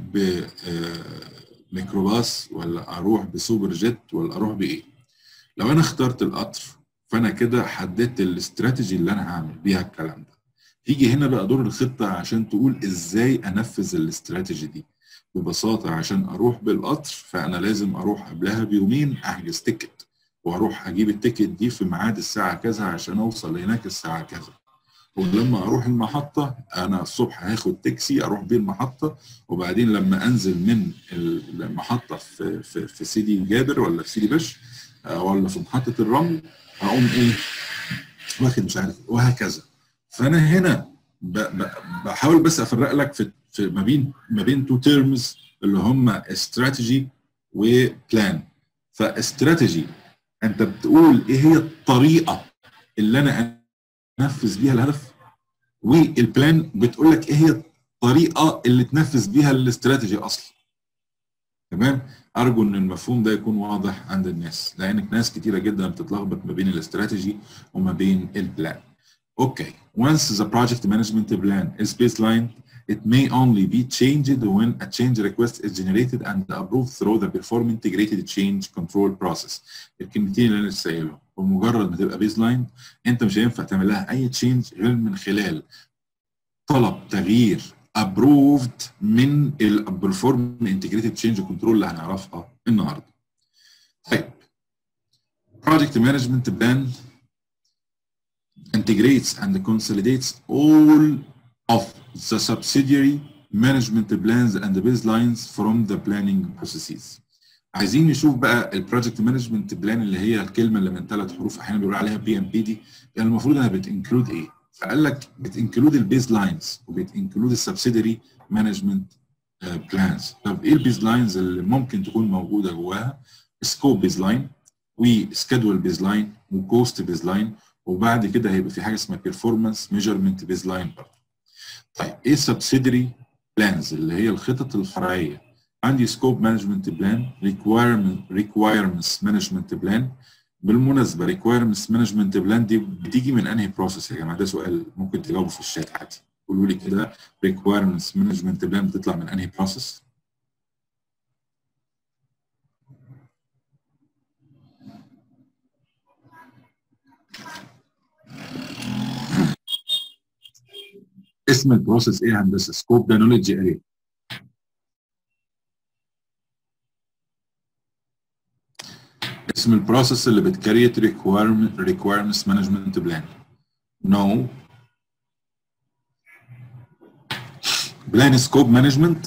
بميكروباص ولا اروح بسوبر جيت ولا اروح بايه لو انا اخترت القطر فانا كده حددت الاستراتيجي اللي انا هعمل بيها الكلام ده تيجي هنا بقى دور الخطه عشان تقول ازاي انفذ الاستراتيجي دي ببساطه عشان اروح بالقطر فانا لازم اروح قبلها بيومين احجز تيكت واروح اجيب التيكت دي في ميعاد الساعه كذا عشان اوصل هناك الساعه كذا ولما اروح المحطه انا الصبح هاخد تاكسي اروح بيه المحطه وبعدين لما انزل من المحطه في في, في سيدي جابر ولا في سيدي بش ولا في محطه الرمل اقوم ايه واخد مش عارف وهكذا فانا هنا بحاول بس افرق لك في, في ما بين ما بين تو تيرمز اللي هم استراتيجي وبلان فاستراتيجي انت بتقول ايه هي الطريقه اللي انا انفذ بيها الهدف والبلان بتقول لك ايه هي الطريقه اللي تنفذ بيها الاستراتيجي اصلا تمام ارجو ان المفهوم ده يكون واضح عند الناس لان ناس كتيره جدا بتتلخبط ما بين الاستراتيجي وما بين البلان Okay, once the project management plan is baseline, it may only be changed when a change request is generated and approved through the perform integrated change control process. الكلمتين اللي انا لسه قايلهم بمجرد ما تبقى بيزلاين انت مش هينفع تعمل لها اي تشينج غير من خلال طلب تغيير approved من البرفورم انتجريتد تشينج كنترول اللي هنعرفها النهارده. طيب project management plan integrates and consolidates all of the subsidiary management plans and the baselines from the planning processes. عايزين نشوف بقى البروجكت مانجمنت بلان اللي هي الكلمه اللي من ثلاث حروف احيانا بيقولوا عليها بي ام بي دي يعني المفروض انها بتنكلود ايه؟ فقال لك بتنكلود البيز لاينز وبتنكلود السبسيدري مانجمنت بلانز طب ايه البيز لاينز اللي ممكن تكون موجوده جواها؟ سكوب بيز لاين وسكادول بيز لاين وكوست بيز لاين وبعد كده هيبقى في حاجه اسمها بيرفورمانس ميجرمنت بيز لاين برضه. طيب ايه سبسيدري بلانز اللي هي الخطط الفرعيه؟ عندي سكوب مانجمنت بلان ريكوايرمنت ريكوايرمنتس مانجمنت بلان بالمناسبه ريكوايرمنتس مانجمنت بلان دي بتيجي من انهي بروسيس يا جماعه ده سؤال ممكن تجاوبه في الشات عادي قولوا لي كده ريكوايرمنتس مانجمنت بلان بتطلع من انهي بروسيس؟ اسم البروسيس ايه هندسه سكوب ده نولج اريا اسم البروسيس اللي بتكريت ريكويرمنتس مانجمنت بلان نو بلان سكوب مانجمنت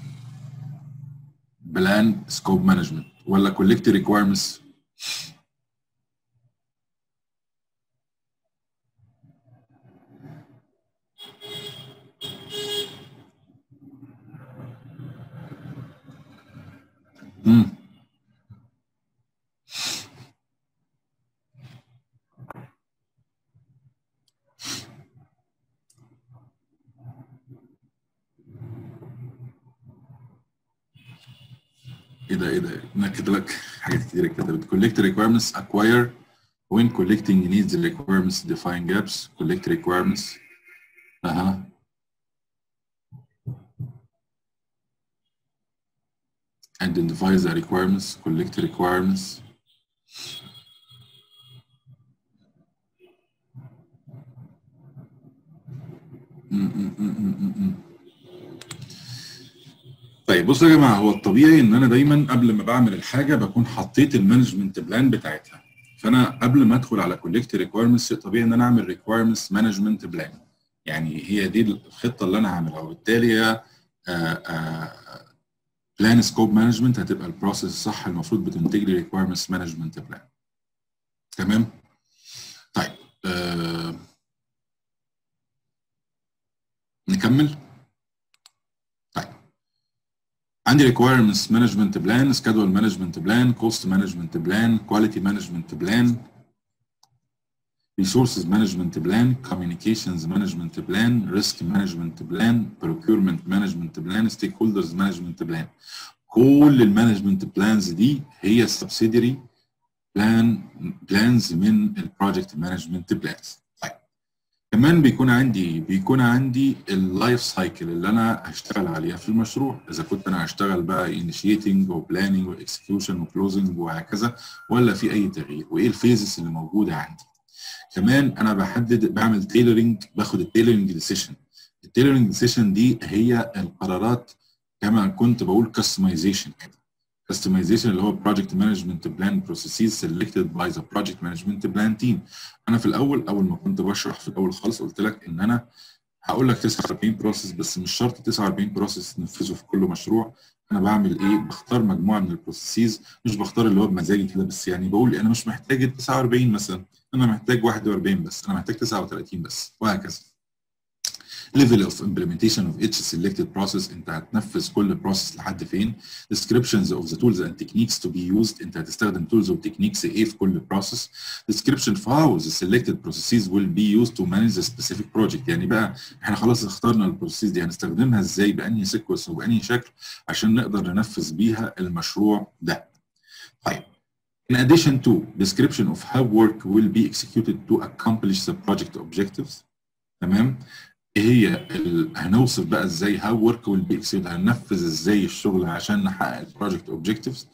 بلان سكوب مانجمنت ولا كولكت ريكويرمنتس امم ايه ده ايه ده نكد لك حاجات كتيره كتبت collect requirements acquire when collecting needs requirements define gaps collect requirements اها identify the requirements collect requirements طيب بصوا يا جماعه هو الطبيعي ان انا دايما قبل ما بعمل الحاجه بكون حطيت المانجمنت بلان بتاعتها فانا قبل ما ادخل على كولكت ريكويرمنتس طبيعي ان انا اعمل ريكويرمنتس مانجمنت بلان يعني هي دي الخطه اللي انا هعملها وبالتالي هي بلان سكوب مانجمنت هتبقى البروسيس الصح المفروض بتنتج لي ريكويرمنتس مانجمنت بلان تمام طيب آه نكمل طيب عندي requirements management plan schedule management plan cost management plan quality management plan resources management plan communications management plan risk management plan procurement management plan stakeholders management plan كل المانجمنت بلانز دي هي subsidiary بلان بلانز من البروجكت مانجمنت بلانز طيب كمان بيكون عندي بيكون عندي اللايف سايكل اللي انا هشتغل عليها في المشروع اذا كنت انا هشتغل بقى انيشيتنج وبلاننج واكسكيوشن وكلوزنج وهكذا ولا في اي تغيير وايه الفيزز اللي موجوده عندي كمان انا بحدد بعمل تيلرنج باخد التيلرنج ديسيشن التيلرنج ديسيشن دي هي القرارات كما كنت بقول كاستمايزيشن كده customization اللي هو project management plan processes selected by the project management plan team انا في الاول اول ما كنت بشرح في الاول خالص قلت لك ان انا هقول لك 49 بروسيس بس مش شرط 49 بروسيس تنفذه في كل مشروع انا بعمل ايه بختار مجموعه من البروسيسز مش بختار اللي هو بمزاجي كده بس يعني بقول انا مش محتاج ال 49 مثلا انا محتاج 41 بس انا محتاج 39 بس وهكذا level of implementation of each selected process انت هتنفذ كل process لحد فين descriptions of the tools and techniques to be used انت هتستخدم tools و techniques ايه في كل process description of how the selected processes will be used to manage the specific project يعني بقى احنا خلاص اخترنا البروسيس دي هنستخدمها ازاي بانهي سيكونس وبانهي شكل عشان نقدر ننفذ بيها المشروع ده طيب In addition to description of how work will be executed to accomplish the project objectives تمام ايه هي ال... هنوصف بقى ازاي هاو ورك ويل بي اكسيد هننفذ ازاي الشغل عشان نحقق البروجكت اوبجكتيفز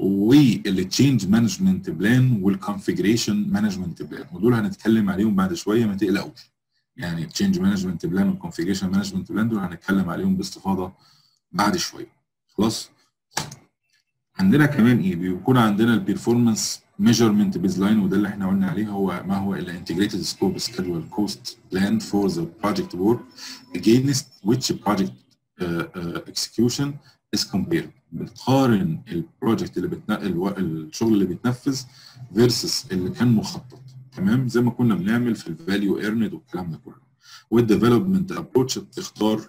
والتشينج مانجمنت بلان والكونفيجريشن مانجمنت بلان ودول هنتكلم عليهم بعد شويه ما تقلقوش يعني تشينج مانجمنت بلان والكونفيجريشن مانجمنت بلان دول هنتكلم عليهم باستفاضه بعد شويه خلاص عندنا كمان ايه بيكون عندنا البرفورمانس measurement baseline وده اللي احنا قلنا عليه هو ما هو الا integrated scope schedule cost plan for the project work against which project uh, uh, execution is compared بتقارن البروجكت اللي بتنقل الشغل اللي بيتنفذ versus اللي كان مخطط تمام زي ما كنا بنعمل في الفاليو ايرند والكلام ده كله والديفلوبمنت ابروتش بتختار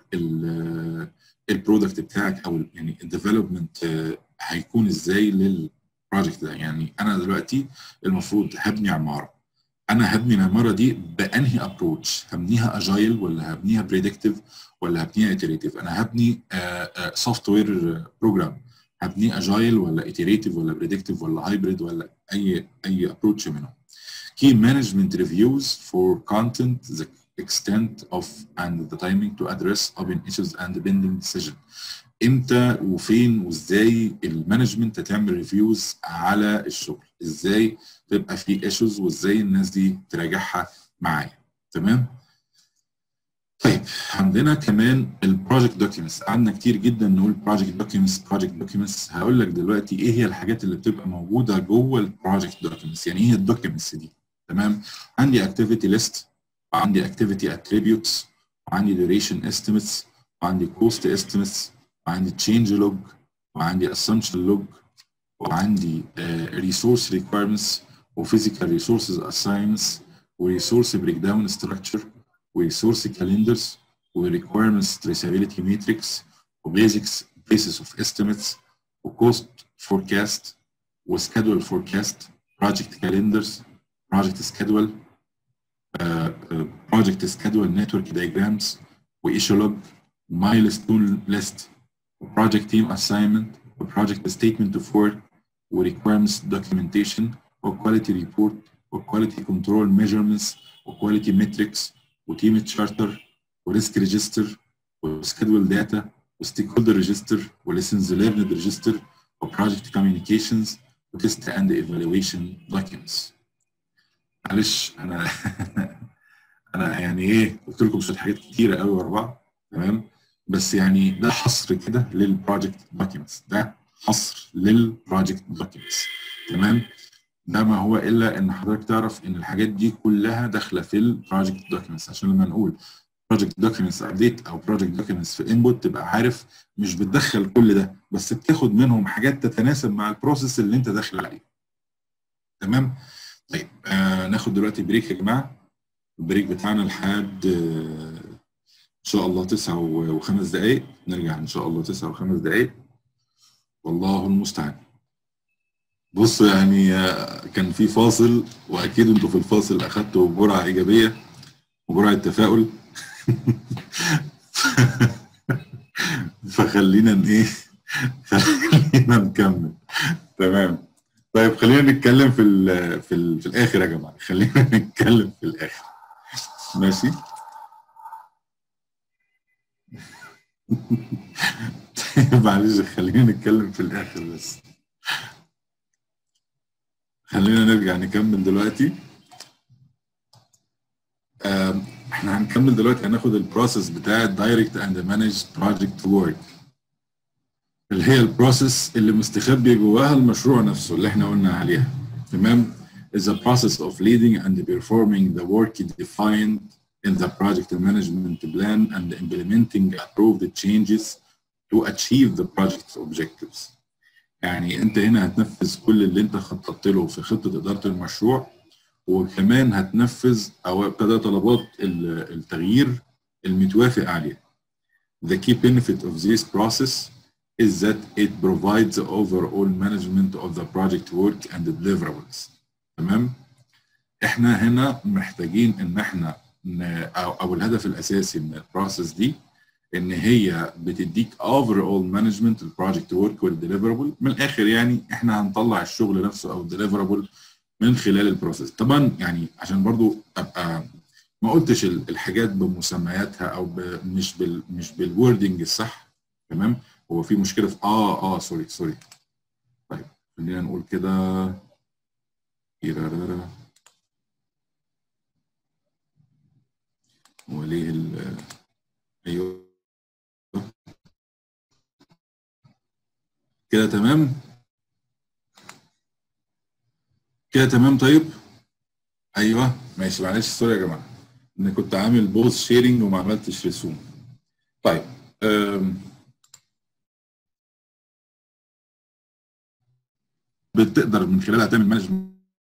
البرودكت بتاعك او يعني الديفلوبمنت هيكون ازاي لل البروجكت ده يعني انا دلوقتي المفروض هبني عماره انا هبني العماره دي بانهي ابروتش هبنيها اجايل ولا هبنيها بريدكتيف ولا هبنيها ايتريتيف انا هبني سوفت وير بروجرام هبنيه اجايل ولا ايتريتيف ولا بريدكتيف ولا هايبريد ولا اي اي ابروتش منهم key management reviews for content the extent of and the timing to address open issues and pending decision امتى وفين وازاي المانجمنت هتعمل ريفيوز على الشغل ازاي تبقى في ايشوز وازاي الناس دي تراجعها معايا تمام طيب عندنا كمان البروجكت دوكيومنتس قعدنا كتير جدا نقول بروجكت دوكيومنتس بروجكت دوكيومنتس هقول لك دلوقتي ايه هي الحاجات اللي بتبقى موجوده جوه البروجكت دوكيومنتس يعني ايه الدوكيومنتس دي تمام عندي اكتيفيتي ليست وعندي اكتيفيتي اتريبيوتس وعندي ديوريشن استيميتس وعندي كوست استيميتس وعندي تشينج لوج وعندي اسامبشن لوج وعندي ريسورس ريكويرمنتس وفيزيكال ريسورسز اساينمنتس وريسورس بريك داون ستراكشر وريسورس كالندرز وريكويرمنتس تريسابيلتي ماتريكس وبيزكس بيسز اوف استيميتس وكوست فوركاست وسكادول فوركاست بروجكت كالندرز بروجكت سكادول بروجكت سكادول نتورك دايجرامز وايشو لوج milestone list project team assignment project statement of work requirements documentation quality report quality control measurements quality metrics team charter risk register schedule data stakeholder register lessons learned register project communications test and evaluation documents معلش انا انا يعني ايه قلت لكم شويه حاجات كتيره قوي ورا بعض تمام بس يعني ده حصر كده للبروجكت دوكيومنتس ده حصر للبروجكت دوكيومنتس تمام ده ما هو الا ان حضرتك تعرف ان الحاجات دي كلها داخله في البروجكت دوكيومنتس عشان لما نقول بروجكت دوكيومنتس ابديت او بروجكت دوكيومنتس في انبوت تبقى عارف مش بتدخل كل ده بس بتاخد منهم حاجات تتناسب مع البروسيس اللي انت داخل عليه تمام طيب آه ناخد دلوقتي بريك يا جماعه البريك بتاعنا لحد آه ان شاء الله تسعة وخمس دقايق نرجع ان شاء الله تسعة وخمس دقايق والله المستعان بص يعني كان في فاصل واكيد انتوا في الفاصل اخدتوا جرعه ايجابيه وجرعه تفاؤل فخلينا ايه خلينا نكمل تمام طيب خلينا نتكلم في ال في ال في الاخر يا جماعه خلينا نتكلم في الاخر ماشي طيب معلش خلينا نتكلم في الاخر بس خلينا نرجع نكمل دلوقتي احنا هنكمل دلوقتي هناخد البروسيس بتاع دايركت اند مانج بروجكت ورك اللي هي البروسيس اللي مستخبي جواها المشروع نفسه اللي احنا قلنا عليها تمام is a process of leading and performing the work defined in the project management plan and implementing approved changes to achieve the project's objectives. يعني انت هنا هتنفذ كل اللي انت خططت له في خطه اداره المشروع وكمان هتنفذ او ابتدى طلبات التغيير المتوافق عليها. The key benefit of this process is that it provides the overall management of the project work and the deliverables. تمام؟ احنا هنا محتاجين ان احنا او, أو الهدف الاساسي من البروسيس دي ان هي بتديك overall management البروجكت ورك والديليفربل من الاخر يعني احنا هنطلع الشغل نفسه او الديليفربل من خلال البروسيس طبعا يعني عشان برضو ابقى ما قلتش الحاجات بمسمياتها او ب مش بال مش بالوردنج الصح تمام هو في مشكله في اه اه سوري سوري طيب خلينا نقول كده وليه ال ايوه كده تمام كده تمام طيب ايوه ماشي معلش سوري يا جماعه انا كنت عامل بوز شيرنج وما عملتش رسوم طيب أم. بتقدر من خلالها تعمل مانجمنت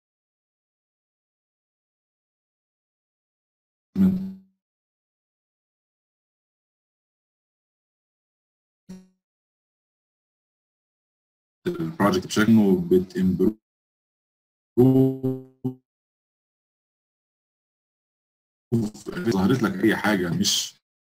البروجكت بشكل وبتمبروف ظهرت لك اي حاجه مش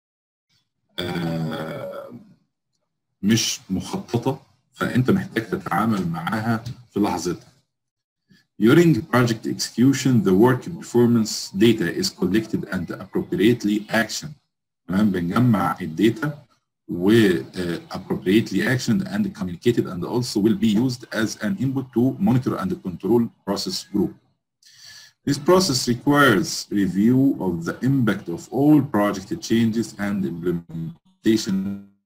آه مش مخططه فانت محتاج تتعامل معاها في لحظتها During project execution, the work performance data is collected and appropriately action. تمام بنجمع الداتا و uh, appropriately actioned and communicated and also will be used as an input to monitor and control process group. This process requires review of the impact of all project changes and implementation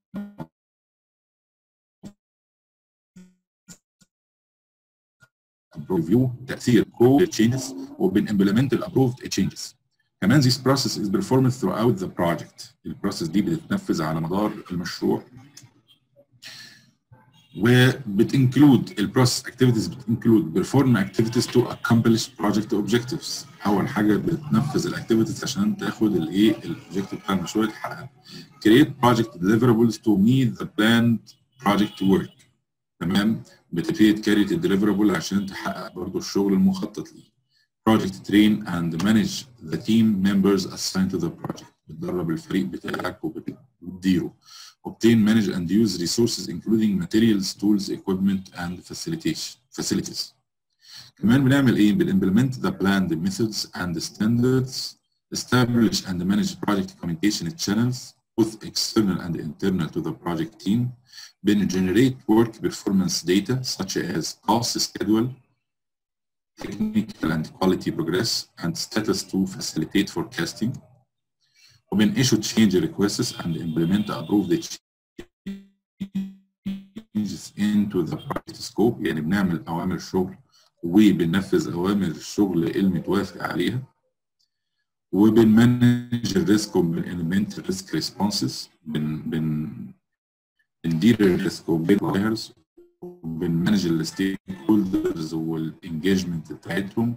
review تأثير كل changes وبن implement ال approved changes. كمان this process is performed throughout the project. البروسيس دي بتتنفذ على مدار المشروع وبتنكلود البروسيس activities بتنكلود perform activities to accomplish project objectives. أول حاجة بتنفذ الاكتيفيتيز عشان تاخد الايه الاوبجيكتيف بتاع المشروع يتحقق. Create project deliverables to meet the planned project work. تمام؟ بتبتدي تكريت الديليفربل عشان تحقق برضه الشغل المخطط ليه. project train and manage the team members assigned to the project بتدرب الفريق بتاعك وبتديره obtain manage and use resources including materials tools equipment and facilitation facilities كمان بنعمل ايه بنimplement the planned methods and standards establish and manage project communication channels both external and internal to the project team then generate work performance data such as cost schedule technical and quality progress and status to facilitate forecasting. ومن issue change requests and implement approved changes into the project scope يعني بنعمل أوامر شغل وبننفذ أوامر الشغل المتوافق عليها وبنمانج الريسك وبنimplement الريسك ريسبونسز بن بن بندير الريسك وبنلايرز وبنمانج الستيك هولدرز والانجيجمنت بتاعتهم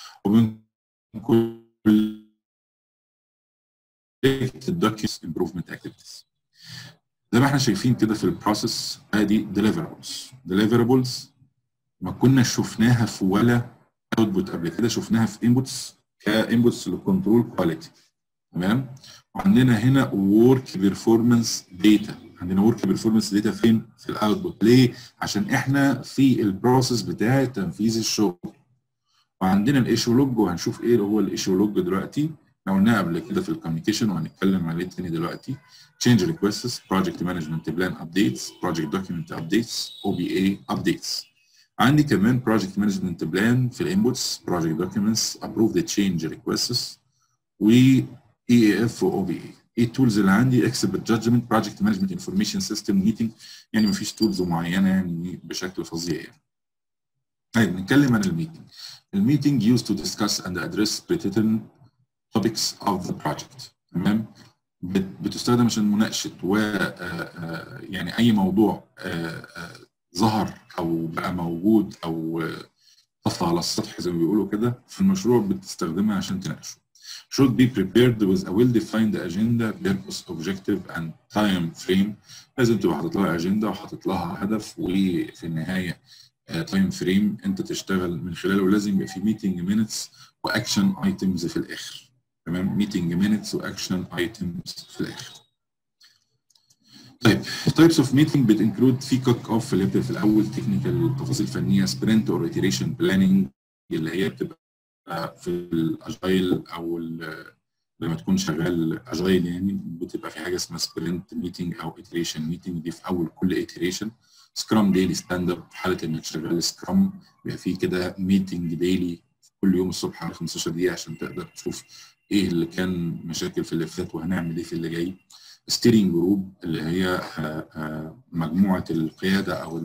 وبن الدوكيومنتس امبروفمنت اكتيفيتيز زي ما احنا شايفين كده في البروسيس ادي deliverables deliverables ما كنا شفناها في ولا اوتبوت قبل كده شفناها في انبوتس كانبوتس للكنترول كواليتي تمام وعندنا هنا ورك بيرفورمانس داتا عندنا ورك بيرفورمانس داتا فين في الاوتبوت ليه عشان احنا في البروسيس بتاع تنفيذ الشغل وعندنا الايشو لوج وهنشوف ايه هو الايشو لوج دلوقتي احنا قلناه قبل كده في الكوميونيكيشن وهنتكلم عليه تاني دلوقتي change requests project management plan updates project document updates OBA updates عندي كمان project management plan في الانبوتس project documents approve the change requests و EAF و OBA ايه التولز اللي عندي expert judgment project management information system meeting يعني مفيش تولز معينه يعني بشكل فظيع يعني طيب نتكلم عن الميتنج الميتنج used to discuss and address pertinent topics of the project تمام بتستخدم عشان مناقشه و يعني اي موضوع ظهر او بقى موجود او طفى على السطح زي ما بيقولوا كده في المشروع بتستخدمها عشان تناقشه should be prepared with a well-defined agenda, purpose, objective and time frame. لازم تبقى حاطط لها اجنده وحاطط لها هدف وفي النهايه تايم فريم انت تشتغل من خلاله ولازم يبقى في ميتنج مينتس واكشن ايتمز في الاخر. تمام ميتنج مينتس واكشن ايتمز في الاخر. طيب تايبس اوف ميتنج بتنكلود في كوك اوف اللي بتبقى في الاول تكنيكال تفاصيل فنيه سبرنت اور ايتريشن بلاننج اللي هي بتبقى في الاجايل او لما تكون شغال اجايل يعني بتبقى في حاجه اسمها سبرنت ميتنج او اتريشن ميتنج دي في اول كل اتريشن سكرام ديلي ستاندرد في حاله انك شغال سكرام بيبقى في كده ميتنج ديلي كل يوم الصبح حوالي 15 دقيقه عشان تقدر تشوف ايه اللي كان مشاكل في اللي فات وهنعمل ايه في اللي جاي ستيرنج جروب اللي هي مجموعه القياده او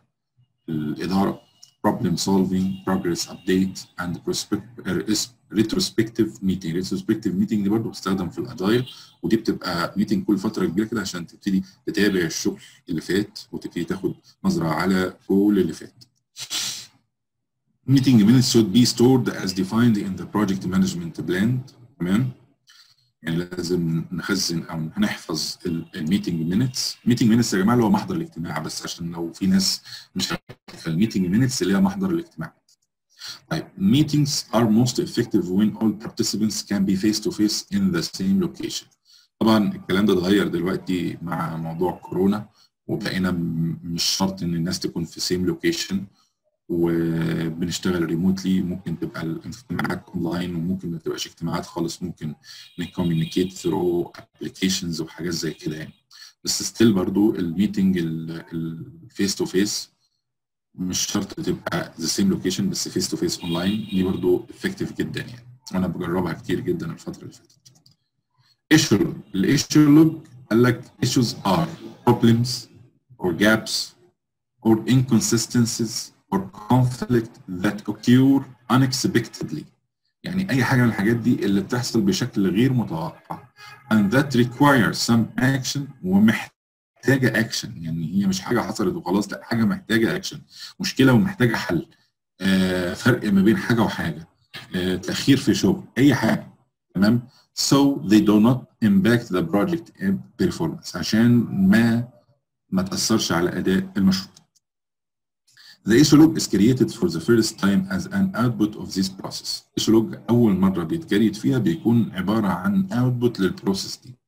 الاداره problem solving, progress update and retrospective meeting. retrospective meeting دي برضه بتستخدم في الاجايل ودي بتبقى ميتنج كل فتره كبيره كده عشان تبتدي تتابع الشغل اللي فات وتبتدي تاخد نظره على كل اللي فات. meeting minutes should be stored as defined in the project management plan تمام يعني لازم نخزن او هنحفظ الميتنج مينتس ميتنج مينتس يا جماعه اللي هو محضر الاجتماع بس عشان لو في ناس مش عارفه الميتنج مينتس اللي هي محضر الاجتماع طيب meetings are most effective when all participants can be face to face in the same location طبعا الكلام ده اتغير دلوقتي مع موضوع كورونا وبقينا مش شرط ان الناس تكون في سيم لوكيشن وبنشتغل ريموتلي ممكن تبقى الاجتماعات اونلاين وممكن ما تبقاش اجتماعات خالص ممكن نكوميونيكيت ثرو ابلكيشنز وحاجات زي كده يعني بس ستيل برضو الميتنج الفيس تو فيس مش شرط تبقى ذا سيم لوكيشن بس فيس تو فيس اونلاين دي برضو افكتيف جدا يعني وانا بجربها كتير جدا الفتره اللي فاتت ايشو لوج الايشو لوج قال لك issues are problems or gaps or inconsistencies or conflict that occur unexpectedly يعني اي حاجه من الحاجات دي اللي بتحصل بشكل غير متوقع and that requires some action ومحتاجه اكشن يعني هي مش حاجه حصلت وخلاص لا حاجه محتاجه اكشن مشكله ومحتاجه حل آه فرق ما بين حاجه وحاجه آه تاخير في شغل اي حاجه تمام so they do not impact the project performance عشان ما ما تاثرش على اداء المشروع The issue log is created for the first time as an output of this process. issue log أول مرة بيتكريت فيها بيكون عبارة عن output للبروسيس دي.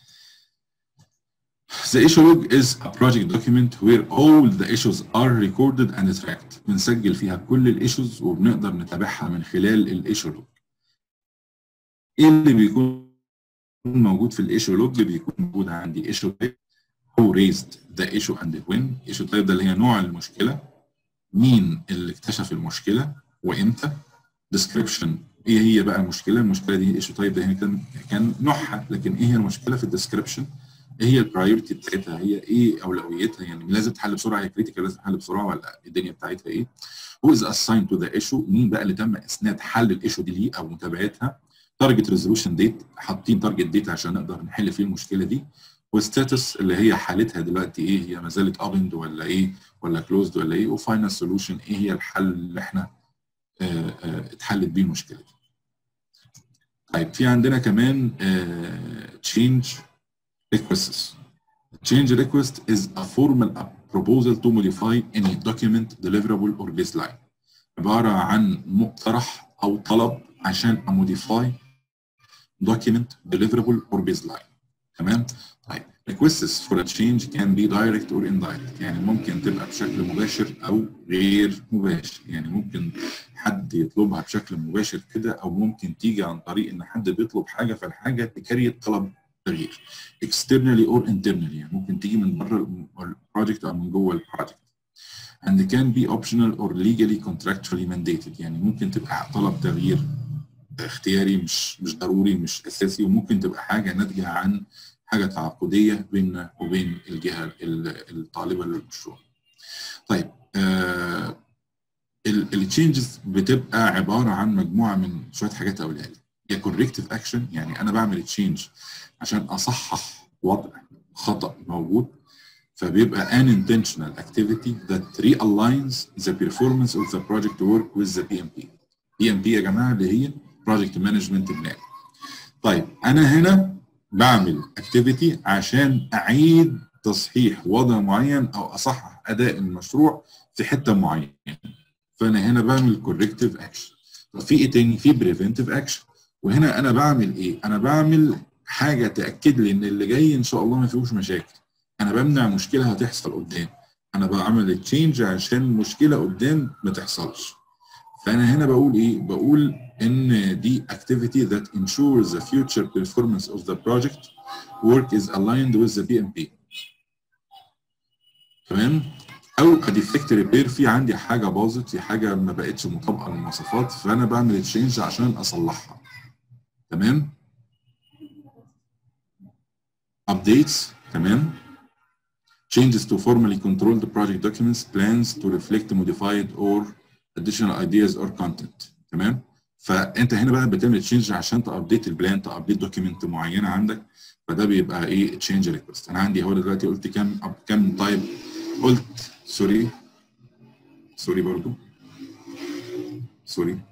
The issue log is a project document where all the issues are recorded and tracked. بنسجل فيها كل الايشوز وبنقدر نتابعها من خلال الايشو لوج. ايه اللي بيكون موجود في الايشو لوج؟ بيكون موجود عندي ايشو who raised the issue and when. ايشو تايب ده اللي هي نوع المشكلة. مين اللي اكتشف المشكله وامتى description ايه هي بقى المشكله المشكله دي ايشو تايب ده هنا كان كان نوعها لكن ايه هي المشكله في الديسكربشن ايه هي البرايورتي بتاعتها هي ايه اولويتها يعني لازم تحل بسرعه هي كريتيكال لازم تحل بسرعه ولا الدنيا بتاعتها ايه هو از assigned to the issue مين بقى اللي تم اسناد حل الايشو دي ليه او متابعتها تارجت ريزولوشن ديت حاطين تارجت ديت عشان نقدر نحل فيه المشكله دي والستاتس اللي هي حالتها دلوقتي ايه هي ما زالت اوبند ولا ايه ولا كلوزد ولا ايه وفاينل سولوشن ايه هي الحل اللي احنا اه اه اتحلت بيه المشكله دي. طيب في عندنا كمان تشينج ريكويستس Change request is a formal proposal to modify any document, deliverable or baseline. عبارة عن مقترح أو طلب عشان أموديفاي document, deliverable or baseline. تمام؟ طيب requests for a change can be direct or indirect يعني ممكن تبقى بشكل مباشر أو غير مباشر يعني ممكن حد يطلبها بشكل مباشر كده أو ممكن تيجي عن طريق إن حد بيطلب حاجة فالحاجة تكريت طلب تغيير externally or internally يعني ممكن تيجي من بره البروجكت او من جوه البروجكت and can be optional or legally contractually mandated يعني ممكن تبقى طلب تغيير اختياري مش مش ضروري مش اساسي وممكن تبقى حاجه ناتجه عن حاجه تعاقديه بيننا وبين الجهه الطالبه للمشروع. طيب آه التشينجز بتبقى عباره عن مجموعه من شويه حاجات اقولها لك. هي كوركتيف اكشن يعني انا بعمل تشينج عشان اصحح وضع خطا موجود فبيبقى an intentional activity that realigns the performance of the project work with the PMP. PMP يا جماعه اللي هي Project Management Plan. طيب انا هنا بعمل activity عشان اعيد تصحيح وضع معين او اصحح اداء المشروع في حته معينه. فانا هنا بعمل corrective action. طب في ايه تاني؟ في preventive action. وهنا انا بعمل ايه؟ انا بعمل حاجه تاكد لي ان اللي جاي ان شاء الله ما فيهوش مشاكل. انا بمنع مشكله هتحصل قدام. انا بعمل تشينج عشان مشكله قدام ما تحصلش. فانا هنا بقول ايه؟ بقول ان دي activity that ensures the future performance of the project work is aligned with the PMP. تمام؟ او ديفكت ريبير في عندي حاجه باظت في حاجه ما بقتش مطابقه للمواصفات فانا بعمل تشينج عشان اصلحها. تمام؟ updates تمام؟ changes to formally control the project documents plans to reflect modified or additional ideas or content تمام فانت هنا بقى بتعمل تشينج عشان تابديت البلان تابديت دوكيمنت معينه عندك فده بيبقى ايه تشينج ريكوست انا عندي هو دلوقتي قلت كام كام تايب قلت سوري سوري برضو سوري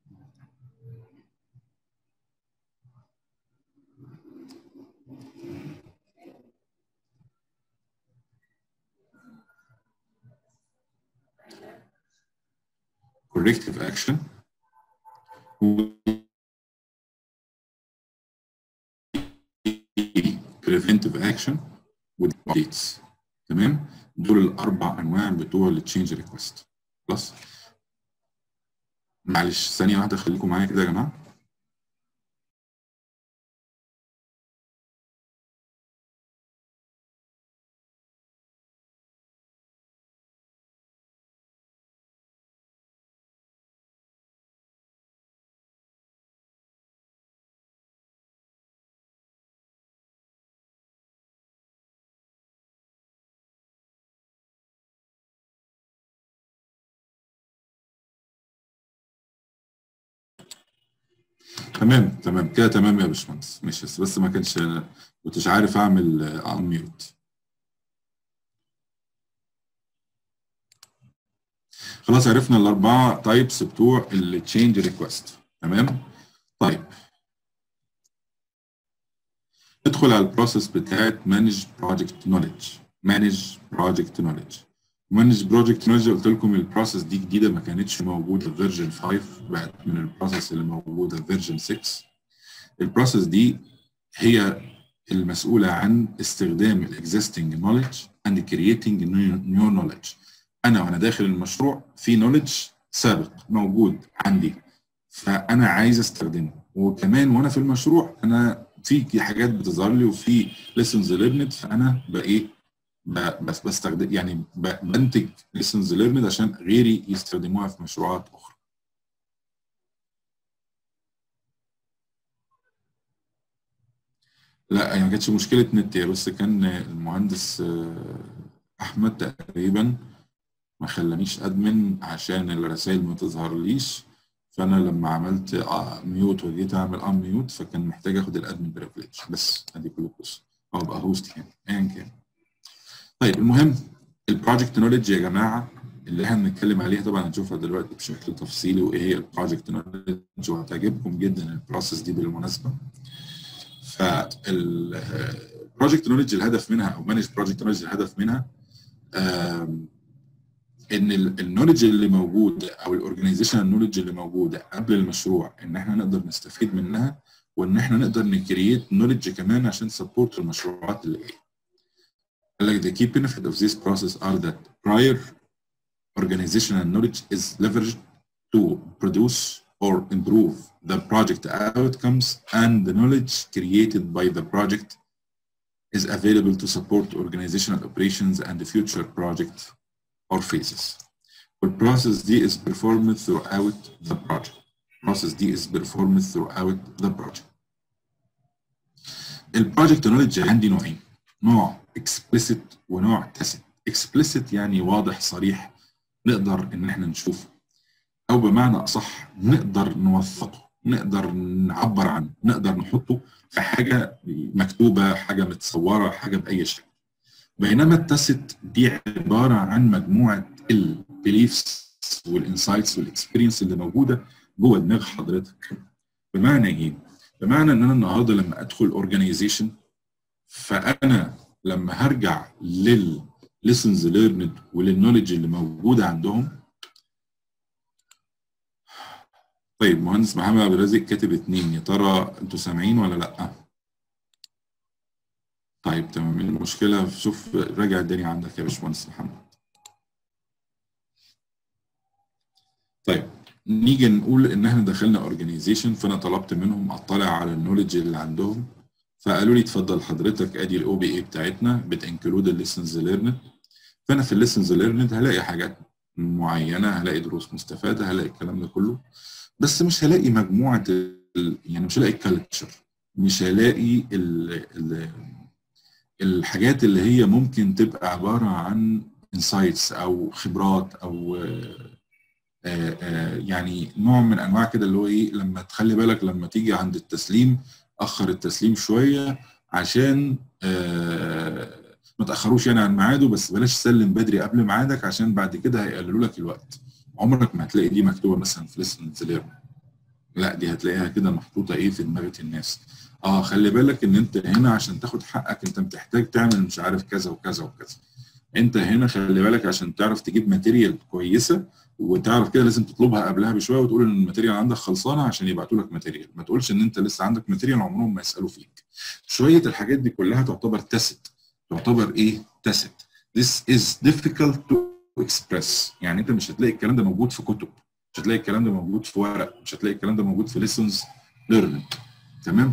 corrective action preventive action updates تمام دول الاربع انواع بتوع التشينج ريكوست خلاص معلش ثانيه واحده خليكم معايا كده يا جماعه تمام تمام كده تمام يا باشمهندس ماشي بس بس ما كانش كنتش عارف اعمل انميوت خلاص عرفنا الاربعه تايبس بتوع التشينج ريكوست تمام طيب ندخل على البروسيس بتاعت مانج بروجكت نوليدج مانج بروجكت نوليدج مانج بروجكت نوليدج قلت لكم البروسيس دي جديده ما كانتش موجوده في فيرجن 5 بقت من البروسيس اللي موجوده في فيرجن 6 البروسيس دي هي المسؤوله عن استخدام الاكزيستنج نوليدج اند كرييتنج نيو نوليدج انا وانا داخل المشروع في نوليدج سابق موجود عندي فانا عايز استخدمه وكمان وانا في المشروع انا في حاجات بتظهر لي وفي ليسنز ليرند فانا بايه بس بستخدم يعني بنتج ليسنز ليرند عشان غيري يستخدموها في مشروعات اخرى لا يعني ما كانتش مشكله نت هي بس كان المهندس احمد تقريبا ما خلانيش ادمن عشان الرسائل ما تظهرليش فانا لما عملت ميوت وجيت اعمل ان ميوت فكان محتاج اخد الادمن بريفليج بس ادي كل القصه او ابقى هوست يعني ايا كان طيب المهم البروجكت نوليدج يا جماعه اللي احنا بنتكلم عليها طبعا هنشوفها دلوقتي بشكل تفصيلي وايه هي البروجكت نوليدج وهتعجبكم جدا البروسيس دي بالمناسبه فالبروجكت نولج الهدف منها او مانج بروجكت نولج الهدف منها ان النولج اللي موجود او الاورجنايزيشنال نولج اللي موجوده قبل المشروع ان احنا نقدر نستفيد منها وان احنا نقدر نكريت نولج كمان عشان سبورت المشروعات اللي جايه. قال لك the key benefit of this process are that prior organizational knowledge is leveraged to produce or improve the project outcomes and the knowledge created by the project is available to support organizational operations and the future project or phases. والprocess دي is performed throughout the project. process دي is performed throughout the project. البروجكت نولج عندي نوعين نوع explicit ونوع tacit. explicit يعني واضح صريح نقدر ان احنا نشوفه او بمعنى اصح نقدر نوثقه نقدر نعبر عنه نقدر نحطه في حاجه مكتوبه حاجه متصوره حاجه باي شكل بينما التاسيت دي عباره عن مجموعه البيليفز والانسايتس والاكسبيرينس اللي موجوده جوه دماغ حضرتك بمعنى ايه؟ بمعنى ان انا النهارده لما ادخل اورجانيزيشن فانا لما هرجع للليسنز ليرند وللنولج اللي موجوده عندهم طيب مهندس محمد عبد الرازق كاتب اتنين يا ترى انتوا سامعين ولا لا؟ طيب تمام المشكلة شوف راجع الدنيا عندك يا باشمهندس محمد. طيب نيجي نقول ان احنا دخلنا اورجانيزيشن فانا طلبت منهم اطلع على النولج اللي عندهم فقالوا لي اتفضل حضرتك ادي الاو بي اي بتاعتنا بتنكلود الليسنز ليرند فانا في الليسنز ليرند هلاقي حاجات معينه هلاقي دروس مستفاده هلاقي الكلام ده كله بس مش هلاقي مجموعه ال... يعني مش هلاقي الكالتشر مش هلاقي ال... ال... الحاجات اللي هي ممكن تبقى عباره عن انسايتس او خبرات او آآ آآ يعني نوع من انواع كده اللي هو ايه لما تخلي بالك لما تيجي عند التسليم اخر التسليم شويه عشان ما تاخروش يعني عن ميعاده بس بلاش تسلم بدري قبل ميعادك عشان بعد كده هيقللوا لك الوقت عمرك ما هتلاقي دي مكتوبه مثلا في ليسنز ليرن لا دي هتلاقيها كده محطوطه ايه في دماغ الناس اه خلي بالك ان انت هنا عشان تاخد حقك انت بتحتاج تعمل مش عارف كذا وكذا وكذا انت هنا خلي بالك عشان تعرف تجيب ماتيريال كويسه وتعرف كده لازم تطلبها قبلها بشويه وتقول ان الماتيريال عندك خلصانه عشان يبعتوا لك ماتيريال ما تقولش ان انت لسه عندك ماتيريال عمرهم ما يسالوا فيك شويه الحاجات دي كلها تعتبر تاسيت تعتبر ايه تاسيت this is difficult to express يعني انت مش هتلاقي الكلام ده موجود في كتب مش هتلاقي الكلام ده موجود في ورق مش هتلاقي الكلام ده موجود في lessons learned تمام